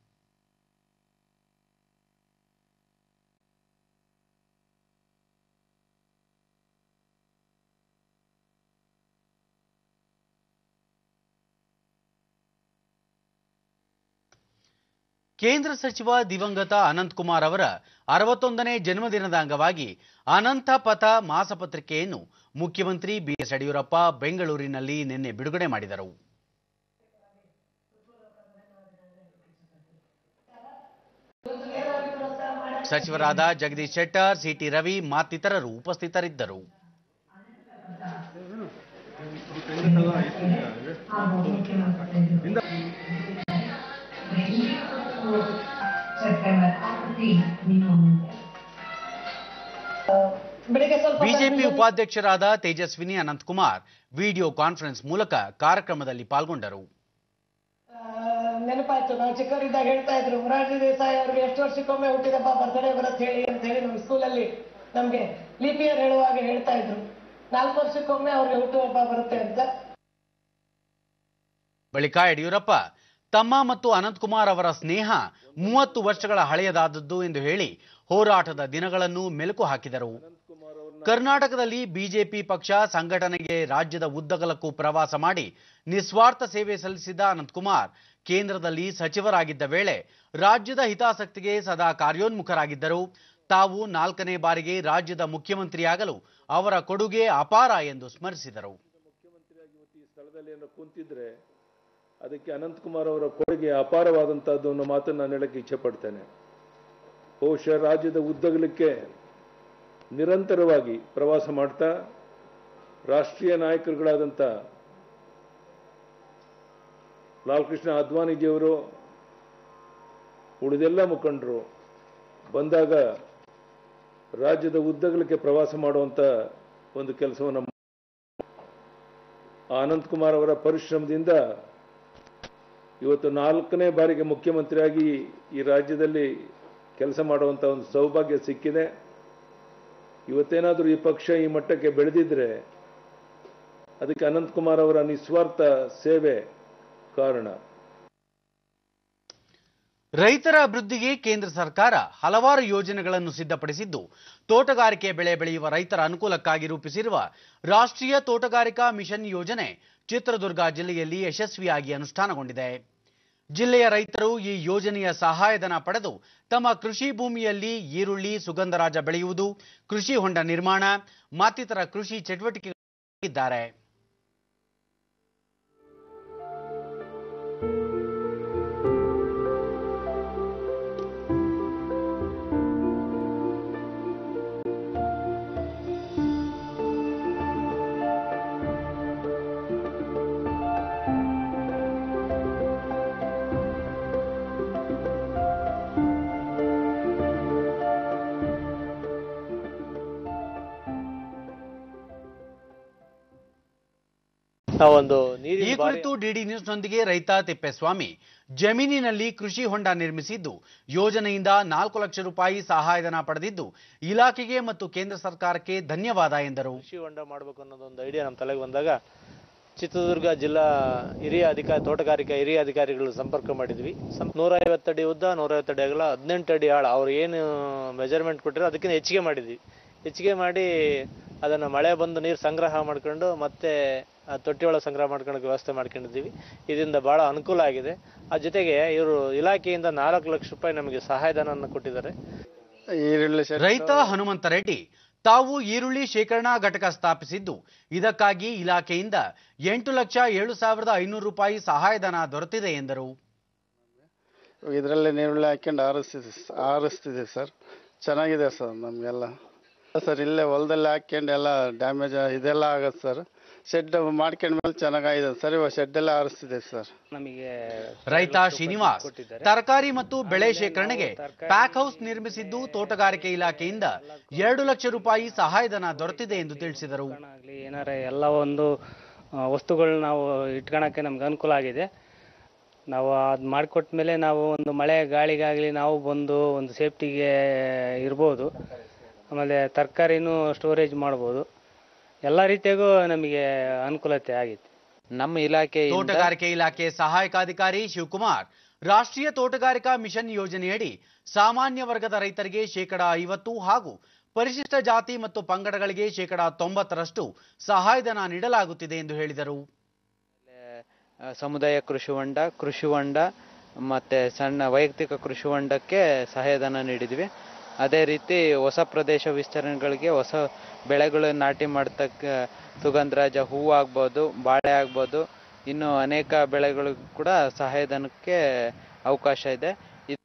A: ಕೇಂದ್ರ ಸಚಿವ ದಿವಂಗತ ಅನಂತಕುಮಾರ್ ಅವರ ಅರವತ್ತೊಂದನೇ ಜನ್ಮದಿನದ ಅಂಗವಾಗಿ ಅನಂತ ಪಥ ಮಾಸಪತ್ರಿಕೆಯನ್ನು ಮುಖ್ಯಮಂತ್ರಿ ಬಿಎಸ್ ಯಡಿಯೂರಪ್ಪ ಬೆಂಗಳೂರಿನಲ್ಲಿ ನಿನ್ನೆ ಬಿಡುಗಡೆ ಮಾಡಿದರು ಸಚಿವರಾದ ಜಗದೀಶ್ ಶೆಟ್ಟರ್ ಸಿಟಿ ರವಿ ಮತ್ತಿತರರು ಉಪಸ್ಥಿತರಿದ್ದರು ಬಿಜೆಪಿ ಉಪಾಧ್ಯಕ್ಷರಾದ ತೇಜಸ್ವಿನಿ ಅನಂತಕುಮಾರ್ ವಿಡಿಯೋ ಕಾನ್ಫರೆನ್ಸ್ ಮೂಲಕ ಕಾರ್ಯಕ್ರಮದಲ್ಲಿ ಪಾಲ್ಗೊಂಡರು
I: ನೆನಪಾಯ್ತು ನಾವು ಚಿಕ್ಕವರಿದ್ದಾಗ ಹೇಳ್ತಾ ಇದ್ರು ಮೊರಾರ್ಜಿ ದೇಸಾಯಿ ಅವ್ರಿಗೆ ಎಷ್ಟು ವರ್ಷಕ್ಕೊಮ್ಮೆ ಹುಟ್ಟಿದಪ್ಪ ಬರ್ತ್ಡೇ ಬರುತ್ತೆ ಹೇಳಿ ಅಂತ ಹೇಳಿ ನಮ್ಮ ಸ್ಕೂಲಲ್ಲಿ ನಮ್ಗೆ ಲಿಪಿಯರ್ ಹೇಳುವಾಗ ಹೇಳ್ತಾ ಇದ್ರು ನಾಲ್ಕು ವರ್ಷಕ್ಕೊಮ್ಮೆ ಅವ್ರಿಗೆ ಹುಟ್ಟುಹಬ್ಬ ಬರುತ್ತೆ ಅಂತ
A: ಬಳಿಕ ಯಡಿಯೂರಪ್ಪ ತಮ್ಮ ಮತ್ತು ಅನಂತಕುಮಾರ್ ಅವರ ಸ್ನೇಹ ಮೂವತ್ತು ವರ್ಷಗಳ ಹಳೆಯದಾದದ್ದು ಎಂದು ಹೇಳಿ ಹೋರಾಟದ ದಿನಗಳನ್ನು ಮೆಲುಕು ಹಾಕಿದರು ಕರ್ನಾಟಕದಲ್ಲಿ ಬಿಜೆಪಿ ಪಕ್ಷ ಸಂಘಟನೆಗೆ ರಾಜ್ಯದ ಉದ್ದಗಲಕ್ಕೂ ಪ್ರವಾಸ ಮಾಡಿ ನಿಸ್ವಾರ್ಥ ಸೇವೆ ಸಲ್ಲಿಸಿದ ಅನಂತಕುಮಾರ್ ಕೇಂದ್ರದಲ್ಲಿ ಸಚಿವರಾಗಿದ್ದ ವೇಳೆ ರಾಜ್ಯದ ಹಿತಾಸಕ್ತಿಗೆ ಸದಾ ಕಾರ್ಯೋನ್ಮುಖರಾಗಿದ್ದರು ತಾವು ನಾಲ್ಕನೇ ಬಾರಿಗೆ ರಾಜ್ಯದ ಮುಖ್ಯಮಂತ್ರಿಯಾಗಲು ಅವರ ಕೊಡುಗೆ ಅಪಾರ ಎಂದು ಸ್ಮರಿಸಿದರು
J: ಈ ಸ್ಥಳದಲ್ಲಿ ಏನೋ ಕುಂತಿದ್ರೆ ಅದಕ್ಕೆ ಅನಂತಕುಮಾರ್ ಅವರ ಕೊಡುಗೆ ಅಪಾರವಾದಂತಹದ್ದು ಅನ್ನೋ ಮಾತನ್ನು ನಾನು ಹೇಳಕ್ಕೆ ಇಚ್ಛೆ ಪಡ್ತೇನೆ ಬಹುಶಃ ರಾಜ್ಯದ ಉದ್ದಗಲಕ್ಕೆ ನಿರಂತರವಾಗಿ ಪ್ರವಾಸ ಮಾಡ್ತಾ ರಾಷ್ಟ್ರೀಯ ನಾಯಕರುಗಳಾದಂಥ ಲಾಲ್ ಕೃಷ್ಣ ಅದ್ವಾನಿಜಿಯವರು ಉಳಿದೆಲ್ಲ ಮುಖಂಡರು ಬಂದಾಗ ರಾಜ್ಯದ ಉದ್ದಗಲಕ್ಕೆ ಪ್ರವಾಸ ಮಾಡುವಂಥ ಒಂದು ಕೆಲಸವನ್ನು ಆ ಅನಂತಕುಮಾರ್ ಅವರ ಪರಿಶ್ರಮದಿಂದ ಇವತ್ತು ನಾಲ್ಕನೇ ಬಾರಿಗೆ ಮುಖ್ಯಮಂತ್ರಿಯಾಗಿ ಈ ರಾಜ್ಯದಲ್ಲಿ ಕೆಲಸ ಮಾಡುವಂಥ ಒಂದು ಸೌಭಾಗ್ಯ ಸಿಕ್ಕಿದೆ ಇವತ್ತೇನಾದರೂ ಈ ಪಕ್ಷ ಈ ಮಟ್ಟಕ್ಕೆ ಬೆಳೆದಿದ್ರೆ ಅದಕ್ಕೆ ಅನಂತಕುಮಾರ್ ಅವರ ನಿಸ್ವಾರ್ಥ ಸೇವೆ ಕಾರಣ
A: ರೈತರ ಅಭಿವೃದ್ಧಿಗೆ ಕೇಂದ್ರ ಸರ್ಕಾರ ಹಲವಾರು ಯೋಜನೆಗಳನ್ನು ಸಿದ್ಧಪಡಿಸಿದ್ದು ತೋಟಗಾರಿಕೆ ಬೆಳೆ ಬೆಳೆಯುವ ರೈತರ ಅನುಕೂಲಕ್ಕಾಗಿ ರೂಪಿಸಿರುವ ರಾಷ್ಟ್ರೀಯ ತೋಟಗಾರಿಕಾ ಮಿಷನ್ ಯೋಜನೆ ಚಿತ್ರದುರ್ಗ ಜಿಲ್ಲೆಯಲ್ಲಿ ಯಶಸ್ವಿಯಾಗಿ ಅನುಷ್ಠಾನಗೊಂಡಿದೆ ಜಿಲ್ಲೆಯ ರೈತರು ಈ ಯೋಜನೆಯ ಸಹಾಯಧನ ಪಡೆದು ತಮ್ಮ ಕೃಷಿ ಭೂಮಿಯಲ್ಲಿ ಈರುಳ್ಳಿ ಸುಗಂಧರಾಜ ಬೆಳೆಯುವುದು ಕೃಷಿ ಹೊಂಡ ನಿರ್ಮಾಣ ಮತ್ತಿತರ ಕೃಷಿ ಚಟುವಟಿಕೆಗಳಿದ್ದಾರೆ
K: ನಾವೊಂದು
A: ಈ
K: ನೀರಿನ ಬಾರಿ
A: ಕುರಿತು ಡಿಡಿ ನ್ಯೂಸ್ನೊಂದಿಗೆ ರೈತ ತಿಪ್ಪೇಸ್ವಾಮಿ ಜಮೀನಿನಲ್ಲಿ ಕೃಷಿ ಹೊಂಡ ನಿರ್ಮಿಸಿದ್ದು ಯೋಜನೆಯಿಂದ ನಾಲ್ಕು ಲಕ್ಷ ರೂಪಾಯಿ ಸಹಾಯಧನ ಪಡೆದಿದ್ದು ಇಲಾಖೆಗೆ ಮತ್ತು ಕೇಂದ್ರ ಸರ್ಕಾರಕ್ಕೆ ಧನ್ಯವಾದ ಎಂದರು
K: ಕೃಷಿ ಹೊಂಡ ಮಾಡಬೇಕು ಅನ್ನೋದೊಂದು ಐಡಿಯಾ ನಮ್ಮ ತಲೆಗೆ ಬಂದಾಗ ಚಿತ್ರದುರ್ಗ ಜಿಲ್ಲಾ ಹಿರಿಯ ಅಧಿಕಾರಿ ತೋಟಗಾರಿಕಾ ಹಿರಿಯ ಅಧಿಕಾರಿಗಳು ಸಂಪರ್ಕ ಮಾಡಿದ್ವಿ ಸಂ ನೂರ ಐವತ್ತಡಿ ಉದ್ದ ನೂರ ಐವತ್ತಡಿ ಅಗಲ ಹದಿನೆಂಟು ಅಡಿ ಆಳ ಅವ್ರು ಏನು ಮೆಜರ್ಮೆಂಟ್ ಕೊಟ್ಟಿರೋ ಅದಕ್ಕಿಂತ ಹೆಚ್ಚಿಗೆ ಮಾಡಿದ್ವಿ ಹೆಚ್ಚಿಗೆ ಮಾಡಿ ಅದನ್ನು ಮಳೆ ಬಂದು ನೀರು ಸಂಗ್ರಹ ಮಾಡ್ಕೊಂಡು ಮತ್ತೆ ಆ ತೊಟ್ಟಿ ಒಳಗೆ ಸಂಗ್ರಹ ಮಾಡ್ಕೊಳ್ಳೋಕೆ ವ್ಯವಸ್ಥೆ ಮಾಡ್ಕೊಂಡಿದ್ದೀವಿ ಇದರಿಂದ ಭಾಳ ಅನುಕೂಲ ಆಗಿದೆ ಆ ಜೊತೆಗೆ ಇವರು ಇಲಾಖೆಯಿಂದ ನಾಲ್ಕು ಲಕ್ಷ ರೂಪಾಯಿ ನಮಗೆ ಸಹಾಯಧನವನ್ನು ಕೊಟ್ಟಿದ್ದಾರೆ
A: ರೈತ ಹನುಮಂತ ರೆಡ್ಡಿ ತಾವು ಈರುಳ್ಳಿ ಶೇಖರಣಾ ಘಟಕ ಸ್ಥಾಪಿಸಿದ್ದು ಇದಕ್ಕಾಗಿ ಇಲಾಖೆಯಿಂದ ಎಂಟು ಲಕ್ಷ ಏಳು ಸಾವಿರದ ಐನೂರು ರೂಪಾಯಿ ಸಹಾಯಧನ ದೊರೆತಿದೆ ಎಂದರು
L: ಇದರಲ್ಲಿ ನೀರುಳ್ಳಿ ಹಾಕ್ಯಂಡು ಆರಿಸ್ತಿದ್ವಿ ಆರಿಸ್ತಿದ್ದೀವಿ ಸರ್ ಚೆನ್ನಾಗಿದೆ ಸರ್ ನಮಗೆಲ್ಲ ಸರ್ ಇಲ್ಲೇ ಹೊಲದಲ್ಲಿ ಹಾಕ್ಕೊಂಡು ಎಲ್ಲ ಡ್ಯಾಮೇಜ್ ಇದೆಲ್ಲ ಆಗತ್ತೆ ಸರ್ ಶೆಡ್ ಮಾಡ್ಕೊಂಡ್ಮೇಲೆ ಚೆನ್ನಾಗಿದೆ ಸರ್ ಇವಾಗ ಶೆಡ್ ಎಲ್ಲ ಆರಿಸ್ತಿದೆ ಸರ್
M: ನಮಗೆ
A: ರೈತ ಶ್ರೀನಿವಾಸ್ ತರಕಾರಿ ಮತ್ತು ಬೆಳೆ ಶೇಖರಣೆಗೆ ಪ್ಯಾಕ್ ಹೌಸ್ ನಿರ್ಮಿಸಿದ್ದು ತೋಟಗಾರಿಕೆ ಇಲಾಖೆಯಿಂದ ಎರಡು ಲಕ್ಷ ರೂಪಾಯಿ ಸಹಾಯಧನ ದೊರೆತಿದೆ ಎಂದು ತಿಳಿಸಿದರು
M: ಆಗಲಿ ಏನಾರ ಎಲ್ಲ ಒಂದು ಆ, ವಸ್ತುಗಳು ನಾವು ಇಟ್ಕೊಳಕ್ಕೆ ನಮ್ಗೆ ಅನುಕೂಲ ಆಗಿದೆ ನಾವು ಅದು ಮಾಡಿಕೊಟ್ಮೇಲೆ ನಾವು ಒಂದು ಮಳೆ ಗಾಳಿಗಾಗಲಿ ನಾವು ಬಂದು ಒಂದು ಸೇಫ್ಟಿಗೆ ಇರ್ಬೋದು ಆಮೇಲೆ ತರಕಾರಿನೂ ಸ್ಟೋರೇಜ್ ಮಾಡ್ಬೋದು ಎಲ್ಲ ರೀತಿಯಾಗೂ ನಮಗೆ ಅನುಕೂಲತೆ ಆಗಿತ್ತು
K: ನಮ್ಮ ಇಲಾಖೆ
A: ತೋಟಗಾರಿಕೆ ಇಲಾಖೆ ಸಹಾಯಕ ಅಧಿಕಾರಿ ಶಿವಕುಮಾರ್ ರಾಷ್ಟ್ರೀಯ ತೋಟಗಾರಿಕಾ ಮಿಷನ್ ಯೋಜನೆಯಡಿ ಸಾಮಾನ್ಯ ವರ್ಗದ ರೈತರಿಗೆ ಶೇಕಡ ಐವತ್ತು ಹಾಗೂ ಪರಿಶಿಷ್ಟ ಜಾತಿ ಮತ್ತು ಪಂಗಡಗಳಿಗೆ ಶೇಕಡ ತೊಂಬತ್ತರಷ್ಟು ಸಹಾಯಧನ ನೀಡಲಾಗುತ್ತಿದೆ ಎಂದು ಹೇಳಿದರು
K: ಆ, ಸಮುದಾಯ ಕೃಷಿ ಹೊಂಡ ಕೃಷಿ ಹೊಂಡ ಮತ್ತೆ ಸಣ್ಣ ವೈಯಕ್ತಿಕ ಕೃಷಿ ಹೊಂಡಕ್ಕೆ ಸಹಾಯಧನ ನೀಡಿದ್ವಿ ಅದೇ ರೀತಿ ಹೊಸ ಪ್ರದೇಶ ವಿಸ್ತರಣೆಗಳಿಗೆ ಹೊಸ ಬೆಳೆಗಳು ನಾಟಿ ಮಾಡ್ತಕ್ಕ ಸುಗಂಧರಾಜ ಹೂವು ಆಗ್ಬೋದು ಬಾಳೆ ಆಗ್ಬೋದು ಇನ್ನು ಅನೇಕ ಬೆಳೆಗಳು ಕೂಡ ಸಹಾಯಧನಕ್ಕೆ ಅವಕಾಶ ಇದೆ ಇದ್-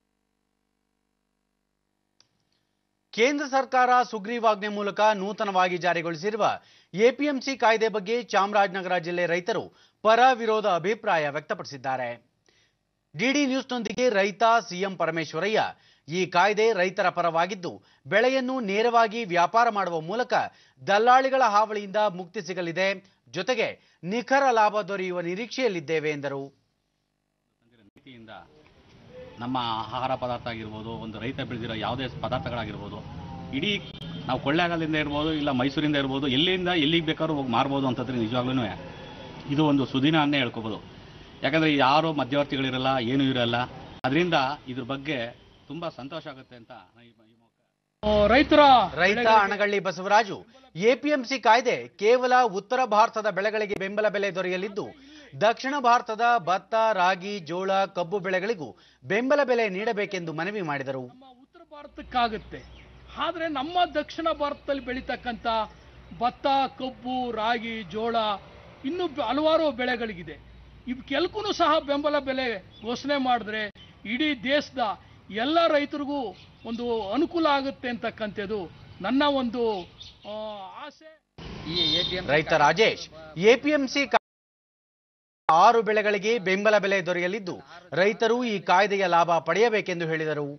A: ಕೇಂದ್ರ ಸರ್ಕಾರ ಸುಗ್ರೀವಾಜ್ಞೆ ಮೂಲಕ ನೂತನವಾಗಿ ಜಾರಿಗೊಳಿಸಿರುವ ಎಪಿಎಂಸಿ ಕಾಯ್ದೆ ಬಗ್ಗೆ ಚಾಮರಾಜನಗರ ಜಿಲ್ಲೆ ರೈತರು ಪರ ವಿರೋಧ ಅಭಿಪ್ರಾಯ ವ್ಯಕ್ತಪಡಿಸಿದ್ದಾರೆ ಡಿಡಿ ನ್ಯೂಸ್ನೊಂದಿಗೆ ರೈತ ಸಿಎಂ ಪರಮೇಶ್ವರಯ್ಯ ಈ ಕಾಯ್ದೆ ರೈತರ ಪರವಾಗಿದ್ದು ಬೆಳೆಯನ್ನು ನೇರವಾಗಿ ವ್ಯಾಪಾರ ಮಾಡುವ ಮೂಲಕ ದಲ್ಲಾಳಿಗಳ ಹಾವಳಿಯಿಂದ ಮುಕ್ತಿ ಸಿಗಲಿದೆ ಜೊತೆಗೆ ನಿಖರ ಲಾಭ ದೊರೆಯುವ ನಿರೀಕ್ಷೆಯಲ್ಲಿದ್ದೇವೆ ಎಂದರು
N: ರೀತಿಯಿಂದ ನಮ್ಮ ಆಹಾರ ಪದಾರ್ಥ ಆಗಿರ್ಬೋದು ಒಂದು ರೈತ ಬೆಳೆದಿರೋ ಯಾವುದೇ ಪದಾರ್ಥಗಳಾಗಿರ್ಬೋದು ಇಡೀ ನಾವು ಕೊಳ್ಳೇಗಾಲದಿಂದ ಇರ್ಬೋದು ಇಲ್ಲ ಮೈಸೂರಿಂದ ಇರ್ಬೋದು ಎಲ್ಲಿಂದ ಎಲ್ಲಿಗೆ ಬೇಕಾದ್ರೂ ಹೋಗಿ ಮಾರ್ಬೋದು ಅಂತಂದ್ರೆ ನಿಜವಾಗ್ಲೂ ಇದು ಒಂದು ಸುದಿನ ಅನ್ನೇ ಹೇಳ್ಕೊಬೋದು ಯಾಕಂದರೆ ಯಾರು ಮಧ್ಯವರ್ತಿಗಳಿರಲ್ಲ ಏನೂ ಇರಲ್ಲ ಅದರಿಂದ ಇದ್ರ ಬಗ್ಗೆ ತುಂಬ ಸಂತೋಷ ಆಗುತ್ತೆ ಅಂತ ನಾನು ಈ- ಈ
A: ರೈತರ ರೈತ ಅಣಗಳ್ಳಿ ಬಸವರಾಜು ಎಪಿಎಂಸಿ ಕಾಯ್ದೆ ಕೇವಲ ಉತ್ತರ ಭಾರತದ ಬೆಳೆಗಳಿಗೆ ಬೆಂಬಲ ಬೆಲೆ ದೊರೆಯಲಿದ್ದು ದಕ್ಷಿಣ ಭಾರತದ ಭತ್ತ ರಾಗಿ ಜೋಳ ಕಬ್ಬು ಬೆಳೆಗಳಿಗೂ ಬೆಂಬಲ ಬೆಲೆ ನೀಡಬೇಕೆಂದು ಮನವಿ ಮಾಡಿದರು
O: ಭಾರತಕ್ಕಾಗುತ್ತೆ ಆದರೆ ನಮ್ಮ ದಕ್ಷಿಣ ಭಾರತದಲ್ಲಿ ಬೆಳೀತಕ್ಕಂಥ ಭತ್ತ ಕಬ್ಬು ರಾಗಿ ಜೋಳ ಇನ್ನೂ ಬ- ಹಲವಾರು ಬೆಳೆಗಳಿಗಿದೆ ಇವಕ್ಕೆಲ್ಕೂ ಸಹ ಬೆಂಬಲ ಬೆಲೆ ಘೋಷಣೆ ಮಾಡಿದ್ರೆ ಇಡೀ ದೇಶದ ಎಲ್ಲ ರೈತರಿಗೂ ಒಂದು ಅನುಕೂಲ ಆಗುತ್ತೆ ಅಂತಕ್ಕಂಥದ್ದು ನನ್ನ ಒಂದು ಆ, ಆಸೆ
A: ರೈತ ರಾಜೇಶ್ ಎಪಿಎಂಸಿ ಆರು ಬೆಳೆಗಳಿಗೆ ಬೆಂಬಲ ಬೆಲೆ ದೊರೆಯಲಿದ್ದು ರೈತರು ಈ ಕಾಯ್ದೆಯ ಲಾಭ ಪಡೆಯಬೇಕೆಂದು ಹೇಳಿದರು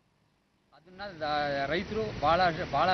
P: ರೈತರು ಭಾಳ ಭಾಳ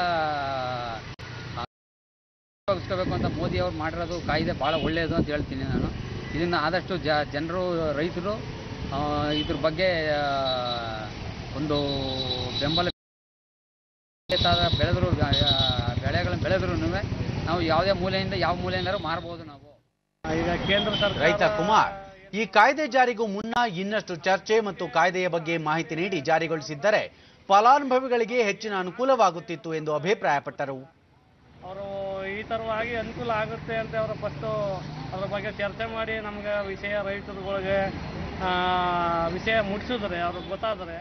P: ಉಪಯೋಗಿಸ್ಕೋಬೇಕು ಅಂತ ಮೋದಿ ಅವ್ರು ಮಾಡಿರೋದು ಕಾಯ್ದೆ ಭಾಳ ಒಳ್ಳೆಯದು ಅಂತ ಹೇಳ್ತೀನಿ ನಾನು ಇದನ್ನು ಆದಷ್ಟು ಜ ಜನರು ರೈತರು ಆ, ಇದ್ರ ಬಗ್ಗೆ ಆ, ಒಂದು ಬೆಂಬಲ ಬೆಳೆದ್ರು ಬೆಳೆಗಳನ್ನು ಬೆಳೆದ್ರು ನಾವು ಯಾವುದೇ ಮೂಲೆಯಿಂದ ಯಾವ ಮೂಲೆಯಿಂದಾರು ಮಾರ್ಬೋದು ನಾವು
M: ಈಗ ಕೇಂದ್ರ ಸರ್ಕಾರ
A: ರೈತ ಕುಮಾರ್ ಈ ಕಾಯ್ದೆ ಜಾರಿಗೂ ಮುನ್ನ ಇನ್ನಷ್ಟು ಚರ್ಚೆ ಮತ್ತು ಕಾಯ್ದೆಯ ಬಗ್ಗೆ ಮಾಹಿತಿ ನೀಡಿ ಜಾರಿಗೊಳಿಸಿದ್ದರೆ ಫಲಾನುಭವಿಗಳಿಗೆ ಹೆಚ್ಚಿನ ಅನುಕೂಲವಾಗುತ್ತಿತ್ತು ಎಂದು ಅಭಿಪ್ರಾಯಪಟ್ಟರು
M: ಅವರು ಈ ಥರವಾಗಿ ಅನುಕೂಲ ಆಗುತ್ತೆ ಅಂತ ಅವರು ಫಸ್ಟು ಅದ್ರ ಬಗ್ಗೆ ಚರ್ಚೆ ಮಾಡಿ ನಮ್ಗೆ ವಿಷಯ ರೈತರುಗಳಿಗೆ ಆ, ವಿಷಯ ಮುಟ್ಟಿಸಿದ್ರೆ ಅವ್ರಿಗೆ ಗೊತ್ತಾದರೆ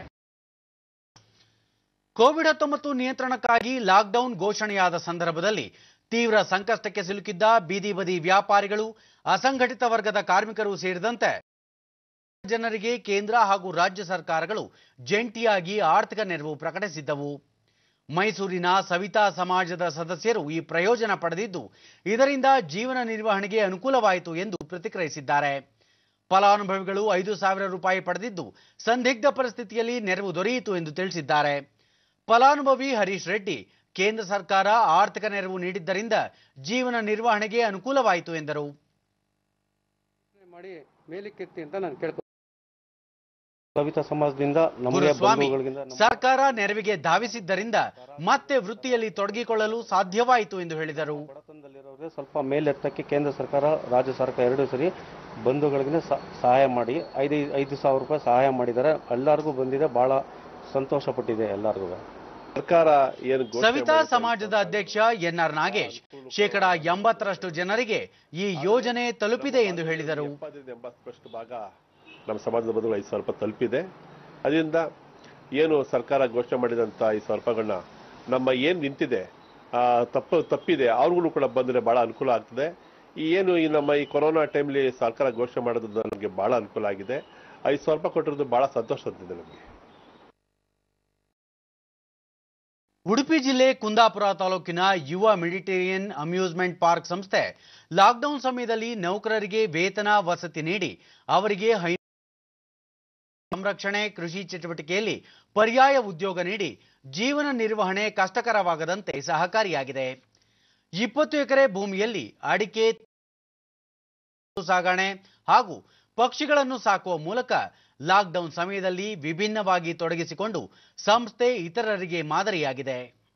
A: ಕೋವಿಡ್ ಹತ್ತೊಂಬತ್ತು ನಿಯಂತ್ರಣಕ್ಕಾಗಿ ಲಾಕ್ಡೌನ್ ಘೋಷಣೆಯಾದ ಸಂದರ್ಭದಲ್ಲಿ ತೀವ್ರ ಸಂಕಷ್ಟಕ್ಕೆ ಸಿಲುಕಿದ್ದ ಬೀದಿ ಬದಿ ವ್ಯಾಪಾರಿಗಳು ಅಸಂಘಟಿತ ವರ್ಗದ ಕಾರ್ಮಿಕರು ಸೇರಿದಂತೆ ಜನರಿಗೆ ಕೇಂದ್ರ ಹಾಗೂ ರಾಜ್ಯ ಸರ್ಕಾರಗಳು ಜಂಟಿಯಾಗಿ ಆರ್ಥಿಕ ನೆರವು ಪ್ರಕಟಿಸಿದ್ದವು ಮೈಸೂರಿನ ಸವಿತಾ ಸಮಾಜದ ಸದಸ್ಯರು ಈ ಪ್ರಯೋಜನ ಪಡೆದಿದ್ದು ಇದರಿಂದ ಜೀವನ ನಿರ್ವಹಣೆಗೆ ಅನುಕೂಲವಾಯಿತು ಎಂದು ಪ್ರತಿಕ್ರಿಯಿಸಿದ್ದಾರೆ ಫಲಾನುಭವಿಗಳು ಐದು ಸಾವಿರ ರೂಪಾಯಿ ಪಡೆದಿದ್ದು ಸಂದಿಗ್ಧ ಪರಿಸ್ಥಿತಿಯಲ್ಲಿ ನೆರವು ದೊರೆಯಿತು ಎಂದು ತಿಳಿಸಿದ್ದಾರೆ ಫಲಾನುಭವಿ ಹರೀಶ್ ರೆಡ್ಡಿ ಕೇಂದ್ರ ಸರ್ಕಾರ ಆರ್ಥಿಕ ನೆರವು ನೀಡಿದ್ದರಿಂದ ಜೀವನ ನಿರ್ವಹಣೆಗೆ ಅನುಕೂಲವಾಯಿತು ಎಂದರು
Q: ಮಾಡಿ ಮೇಲಕ್ಕೆತ್ತಿ ಅಂತ ನಾನು ಕೇಳ್ಕೊ ಕವಿತಾ ಸಮಾಜದಿಂದ ನಮಗೆ
A: ಗುರುಸ್ವಾಮಿ
Q: ಬಂಧುಗಳಿಂದ ನಮ್ಮ-
A: ಸರ್ಕಾರ ನೆರವಿಗೆ ಧಾವಿಸಿದ್ದರಿಂದ ಮತ್ತೆ ವೃತ್ತಿಯಲ್ಲಿ ತೊಡಗಿಕೊಳ್ಳಲು ಸಾಧ್ಯವಾಯಿತು ಎಂದು ಹೇಳಿದರು
Q: ಅವ್ರಿಗೆ ಸ್ವಲ್ಪ ಮೇಲೆತ್ತಕ್ಕೆ ಕೇಂದ್ರ ಸರ್ಕಾರ ರಾಜ್ಯ ಸರ್ಕಾರ ಎರಡೂ ಸರಿ ಬಂಧುಗಳಿಗೆ ಸ- ಸಹಾಯ ಮಾಡಿ ಐದು ಐದು ಸಾವಿರ ರೂಪಾಯಿ ಸಹಾಯ ಮಾಡಿದ್ದಾರೆ ಎಲ್ಲರಿಗೂ ಬಂದಿದೆ ಬಹಳ ಸಂತೋಷ ಪಟ್ಟಿದೆ ಎಲ್ಲರಿಗೂ
R: ಸರ್ಕಾರ ಏನು ಘೋಷಣೆ
A: ಸವಿತಾ
R: ಮಾಡಿದೆ?
A: ಸಮಾಜದ ಅಧ್ಯಕ್ಷ ಎನ್ಆರ್ ನಾಗೇಶ್ ಶೇಕಡ ಎಂಬತ್ತರಷ್ಟು ಜನರಿಗೆ ಈ ಯೋಜನೆ ತಲುಪಿದೆ ಎಂದು ಹೇಳಿದರು
R: ಎಪ್ಪತ್ತರಿಂದ ಎಂಬತ್ತರಷ್ಟು ಭಾಗ ನಮ್ಮ ಸಮಾಜದ ಬದುಕು ಐದು ಸಾವಿರ ರೂಪಾಯಿ ತಲುಪಿದೆ ಅದರಿಂದ ಏನು ಸರ್ಕಾರ ಘೋಷಣೆ ಮಾಡಿದಂಥ ಈ ಸಾವಿರ ರೂಪಾಯಿಗಳನ್ನ ನಮ್ಮ ಏನು ನಿಂತಿದೆ ಆ, ತಪ್ಪು ತಪ್ಪಿದೆ ಅವ್ರಿಗೂ ಕೂಡ ಬಂದರೆ ಭಾಳ ಅನುಕೂಲ ಆಗ್ತದೆ ಈ ಏನು ಈ ನಮ್ಮ ಈ ಕೊರೋನಾ ಟೈಮ್ಲಿ ಸರ್ಕಾರ ಘೋಷಣೆ ಮಾಡೋದ್ರಿಂದ ನಮಗೆ ಭಾಳ ಅನುಕೂಲ ಆಗಿದೆ ಐದು ಸಾವಿರ ರೂಪಾಯಿ ಕೊಟ್ಟಿರೋದು ಭಾಳ ಸಂತೋಷ ತಂದಿದೆ ನಮಗೆ
A: ಉಡುಪಿ ಜಿಲ್ಲೆ ಕುಂದಾಪುರ ತಾಲೂಕಿನ ಯುವ ಮೆಡಿಟೇರಿಯನ್ ಅಮ್ಯೂಸ್ಮೆಂಟ್ ಪಾರ್ಕ್ ಸಂಸ್ಥೆ ಲಾಕ್ಡೌನ್ ಸಮಯದಲ್ಲಿ ನೌಕರರಿಗೆ ವೇತನ ವಸತಿ ನೀಡಿ ಅವರಿಗೆ ಹೈ ಸಂರಕ್ಷಣೆ ಕೃಷಿ ಚಟುವಟಿಕೆಯಲ್ಲಿ ಪರ್ಯಾಯ ಉದ್ಯೋಗ ನೀಡಿ ಜೀವನ ನಿರ್ವಹಣೆ ಕಷ್ಟಕರವಾಗದಂತೆ ಸಹಕಾರಿಯಾಗಿದೆ ಇಪ್ಪತ್ತು ಎಕರೆ ಭೂಮಿಯಲ್ಲಿ ಅಡಿಕೆ ಸಾಗಣೆ ಹಾಗೂ ಪಕ್ಷಿಗಳನ್ನು ಸಾಕುವ ಮೂಲಕ ಲಾಕ್ಡೌನ್ ಸಮಯದಲ್ಲಿ ವಿಭಿನ್ನವಾಗಿ ತೊಡಗಿಸಿಕೊಂಡು ಸಂಸ್ಥೆ ಇತರರಿಗೆ ಮಾದರಿಯಾಗಿದೆ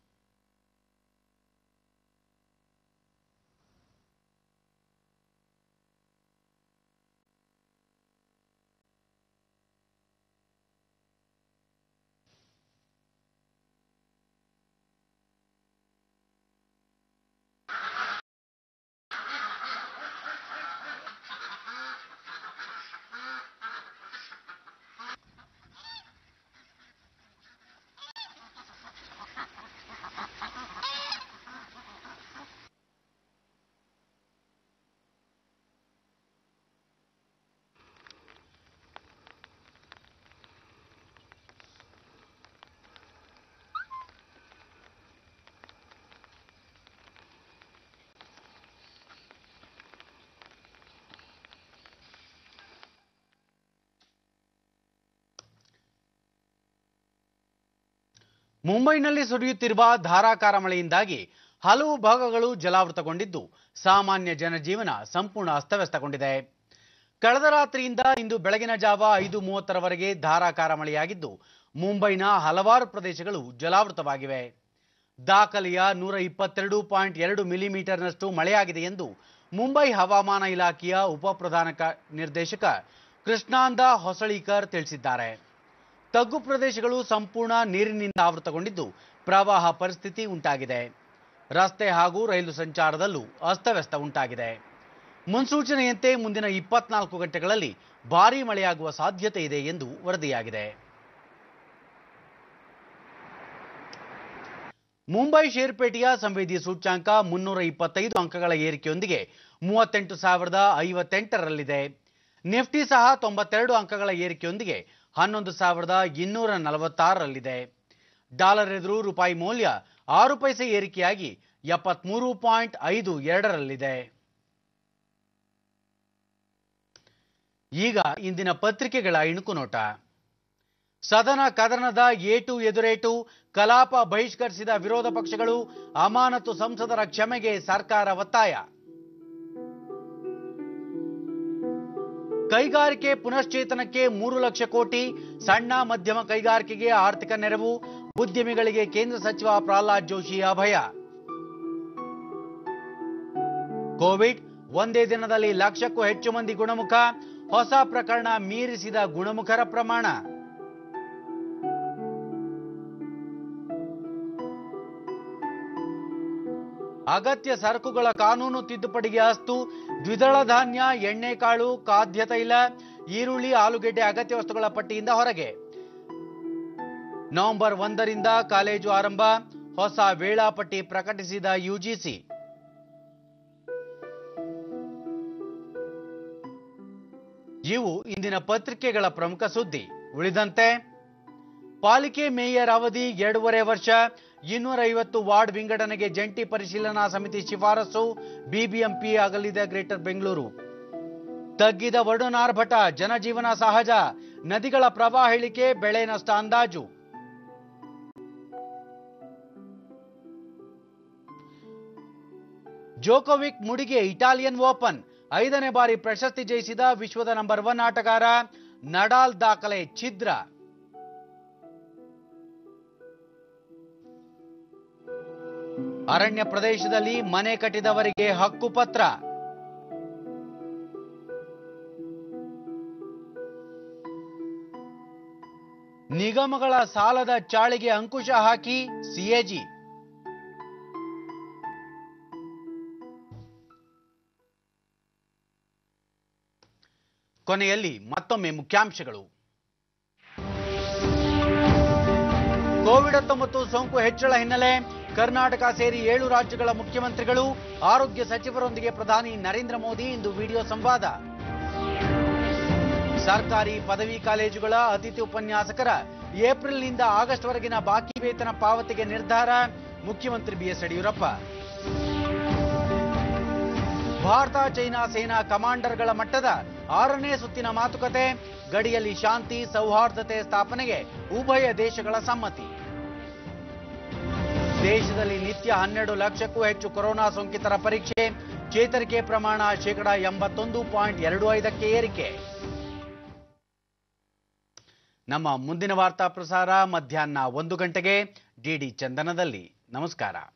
A: ಮುಂಬೈನಲ್ಲಿ ಸುರಿಯುತ್ತಿರುವ ಧಾರಾಕಾರ ಮಳೆಯಿಂದಾಗಿ ಹಲವು ಭಾಗಗಳು ಜಲಾವೃತಗೊಂಡಿದ್ದು ಸಾಮಾನ್ಯ ಜನಜೀವನ ಸಂಪೂರ್ಣ ಅಸ್ತವ್ಯಸ್ತಗೊಂಡಿದೆ ಕಳೆದ ರಾತ್ರಿಯಿಂದ ಇಂದು ಬೆಳಗಿನ ಜಾವ ಐದು ಮೂವತ್ತರವರೆಗೆ ಧಾರಾಕಾರ ಮಳೆಯಾಗಿದ್ದು ಮುಂಬೈನ ಹಲವಾರು ಪ್ರದೇಶಗಳು ಜಲಾವೃತವಾಗಿವೆ ದಾಖಲೆಯ ನೂರ ಇಪ್ಪತ್ತೆರಡು ಪಾಯಿಂಟ್ ಎರಡು ಮಿಲಿಮೀಟರ್ನಷ್ಟು ಮಳೆಯಾಗಿದೆ ಎಂದು ಮುಂಬೈ ಹವಾಮಾನ ಇಲಾಖೆಯ ಉಪಪ್ರಧಾನ ಕ- ನಿರ್ದೇಶಕ ಕೃಷ್ಣಾಂದ ಹೊಸಳೀಕರ್ ತಿಳಿಸಿದ್ದಾರೆ ತಗ್ಗು ಪ್ರದೇಶಗಳು ಸಂಪೂರ್ಣ ನೀರಿನಿಂದ ಆವೃತಗೊಂಡಿದ್ದು ಪ್ರವಾಹ ಪರಿಸ್ಥಿತಿ ಉಂಟಾಗಿದೆ ರಸ್ತೆ ಹಾಗೂ ರೈಲು ಸಂಚಾರದಲ್ಲೂ ಅಸ್ತವ್ಯಸ್ತ ಉಂಟಾಗಿದೆ ಮುನ್ಸೂಚನೆಯಂತೆ ಮುಂದಿನ ಇಪ್ಪತ್ನಾಲ್ಕು ಗಂಟೆಗಳಲ್ಲಿ ಭಾರೀ ಮಳೆಯಾಗುವ ಸಾಧ್ಯತೆ ಇದೆ ಎಂದು ವರದಿಯಾಗಿದೆ ಮುಂಬೈ ಷೇರ್ಪೇಟೆಯ ಸಂವೇದಿ ಸೂಚ್ಯಾಂಕ ಮುನ್ನೂರ ಇಪ್ಪತ್ತೈದು ಅಂಕಗಳ ಏರಿಕೆಯೊಂದಿಗೆ ಮೂವತ್ತೆಂಟು ಸಾವಿರದ ಐವತ್ತೆಂಟರಲ್ಲಿದೆ ನಿಫ್ಟಿ ಸಹ ತೊಂಬತ್ತೆರಡು ಅಂಕಗಳ ಏರಿಕೆಯೊಂದಿಗೆ ಹನ್ನೊಂದು ಸಾವಿರದ ಇನ್ನೂರ ನಲವತ್ತಾರರಲ್ಲಿದೆ ಡಾಲರ್ ಎದುರು ರೂಪಾಯಿ ಮೌಲ್ಯ ಆರು ಪೈಸೆ ಏರಿಕೆಯಾಗಿ ಎಪ್ಪತ್ಮೂರು ಪಾಯಿಂಟ್ ಐದು ಎರಡರಲ್ಲಿದೆ ಈಗ ಇಂದಿನ ಪತ್ರಿಕೆಗಳ ಇಣುಕು ನೋಟ ಸದನ ಕದನದ ಏಟು ಎದುರೇಟು ಕಲಾಪ ಬಹಿಷ್ಕರಿಸಿದ ವಿರೋಧ ಪಕ್ಷಗಳು ಅಮಾನತು ಸಂಸದರ ಕ್ಷಮೆಗೆ ಸರ್ಕಾರ ಒತ್ತಾಯ ಕೈಗಾರಿಕೆ ಪುನಶ್ಚೇತನಕ್ಕೆ ಮೂರು ಲಕ್ಷ ಕೋಟಿ ಸಣ್ಣ ಮಧ್ಯಮ ಕೈಗಾರಿಕೆಗೆ ಆರ್ಥಿಕ ನೆರವು ಉದ್ಯಮಿಗಳಿಗೆ ಕೇಂದ್ರ ಸಚಿವ ಪ್ರಹ್ಲಾದ್ ಜೋಶಿ ಅಭಯ ಕೋವಿಡ್ ಒಂದೇ ದಿನದಲ್ಲಿ ಲಕ್ಷಕ್ಕೂ ಹೆಚ್ಚು ಮಂದಿ ಗುಣಮುಖ ಹೊಸ ಪ್ರಕರಣ ಮೀರಿಸಿದ ಗುಣಮುಖರ ಪ್ರಮಾಣ ಅಗತ್ಯ ಸರಕುಗಳ ಕಾನೂನು ತಿದ್ದುಪಡಿಗೆ ಅಸ್ತು ದ್ವಿದಳ ಧಾನ್ಯ ಎಣ್ಣೆಕಾಳು ಖಾದ್ಯ ತೈಲ ಈರುಳ್ಳಿ ಆಲೂಗೆಡ್ಡೆ ಅಗತ್ಯ ವಸ್ತುಗಳ ಪಟ್ಟಿಯಿಂದ ಹೊರಗೆ ನವೆಂಬರ್ ಒಂದರಿಂದ ಕಾಲೇಜು ಆರಂಭ ಹೊಸ ವೇಳಾಪಟ್ಟಿ ಪ್ರಕಟಿಸಿದ ಯುಜಿಸಿ ಇವು ಇಂದಿನ ಪತ್ರಿಕೆಗಳ ಪ್ರಮುಖ ಸುದ್ದಿ ಉಳಿದಂತೆ ಪಾಲಿಕೆ ಮೇಯರ್ ಅವಧಿ ಎರಡೂವರೆ ವರ್ಷ ಇನ್ನೂರ ಐವತ್ತು ವಾರ್ಡ್ ವಿಂಗಡಣೆಗೆ ಜಂಟಿ ಪರಿಶೀಲನಾ ಸಮಿತಿ ಶಿಫಾರಸು ಬಿಬಿಎಂಪಿ ಆಗಲಿದೆ ಗ್ರೇಟರ್ ಬೆಂಗಳೂರು ತಗ್ಗಿದ ವರುಣಾರ್ಭಟ ಜನಜೀವನ ಸಹಜ ನದಿಗಳ ಪ್ರವಾಹ ಇಳಿಕೆ ಬೆಳೆ ನಷ್ಟ ಅಂದಾಜು ಜೋಕೋವಿಕ್ ಮುಡಿಗೆ ಇಟಾಲಿಯನ್ ಓಪನ್ ಐದನೇ ಬಾರಿ ಪ್ರಶಸ್ತಿ ಜಯಿಸಿದ ವಿಶ್ವದ ನಂಬರ್ ಒನ್ ಆಟಗಾರ ನಡಾಲ್ ದಾಖಲೆ ಛಿದ್ರ ಅರಣ್ಯ ಪ್ರದೇಶದಲ್ಲಿ ಮನೆ ಕಟ್ಟಿದವರಿಗೆ ಹಕ್ಕುಪತ್ರ ನಿಗಮಗಳ ಸಾಲದ ಚಾಳಿಗೆ ಅಂಕುಶ ಹಾಕಿ ಸಿಎಜಿ ಕೊನೆಯಲ್ಲಿ ಮತ್ತೊಮ್ಮೆ ಮುಖ್ಯಾಂಶಗಳು ಕೋವಿಡ್ ಹತ್ತೊಂಬತ್ತು ಸೋಂಕು ಹೆಚ್ಚಳ ಹಿನ್ನೆಲೆ ಕರ್ನಾಟಕ ಸೇರಿ ಏಳು ರಾಜ್ಯಗಳ ಮುಖ್ಯಮಂತ್ರಿಗಳು ಆರೋಗ್ಯ ಸಚಿವರೊಂದಿಗೆ ಪ್ರಧಾನಿ ನರೇಂದ್ರ ಮೋದಿ ಇಂದು ವಿಡಿಯೋ ಸಂವಾದ ಸರ್ಕಾರಿ ಪದವಿ ಕಾಲೇಜುಗಳ ಅತಿಥಿ ಉಪನ್ಯಾಸಕರ ಏಪ್ರಿಲ್ನಿಂದ ಆಗಸ್ಟ್ವರೆಗಿನ ಬಾಕಿ ವೇತನ ಪಾವತಿಗೆ ನಿರ್ಧಾರ ಮುಖ್ಯಮಂತ್ರಿ ಬಿಎಸ್ ಯಡಿಯೂರಪ್ಪ ಭಾರತ ಚೈನಾ ಸೇನಾ ಕಮಾಂಡರ್ಗಳ ಮಟ್ಟದ ಆರನೇ ಸುತ್ತಿನ ಮಾತುಕತೆ ಗಡಿಯಲ್ಲಿ ಶಾಂತಿ ಸೌಹಾರ್ದತೆ ಸ್ಥಾಪನೆಗೆ ಉಭಯ ದೇಶಗಳ ಸಮ್ಮತಿ ದೇಶದಲ್ಲಿ ನಿತ್ಯ ಹನ್ನೆರಡು ಲಕ್ಷಕ್ಕೂ ಹೆಚ್ಚು ಕೊರೋನಾ ಸೋಂಕಿತರ ಪರೀಕ್ಷೆ ಚೇತರಿಕೆ ಪ್ರಮಾಣ ಶೇಕಡ ಎಂಬತ್ತೊಂದು ಪಾಯಿಂಟ್ ಎರಡು ಐದಕ್ಕೆ ಏರಿಕೆ ನಮ್ಮ ಮುಂದಿನ ವಾರ್ತಾ ಪ್ರಸಾರ ಮಧ್ಯಾಹ್ನ ಒಂದು ಗಂಟೆಗೆ ಡಿಡಿ ಚಂದನದಲ್ಲಿ ನಮಸ್ಕಾರ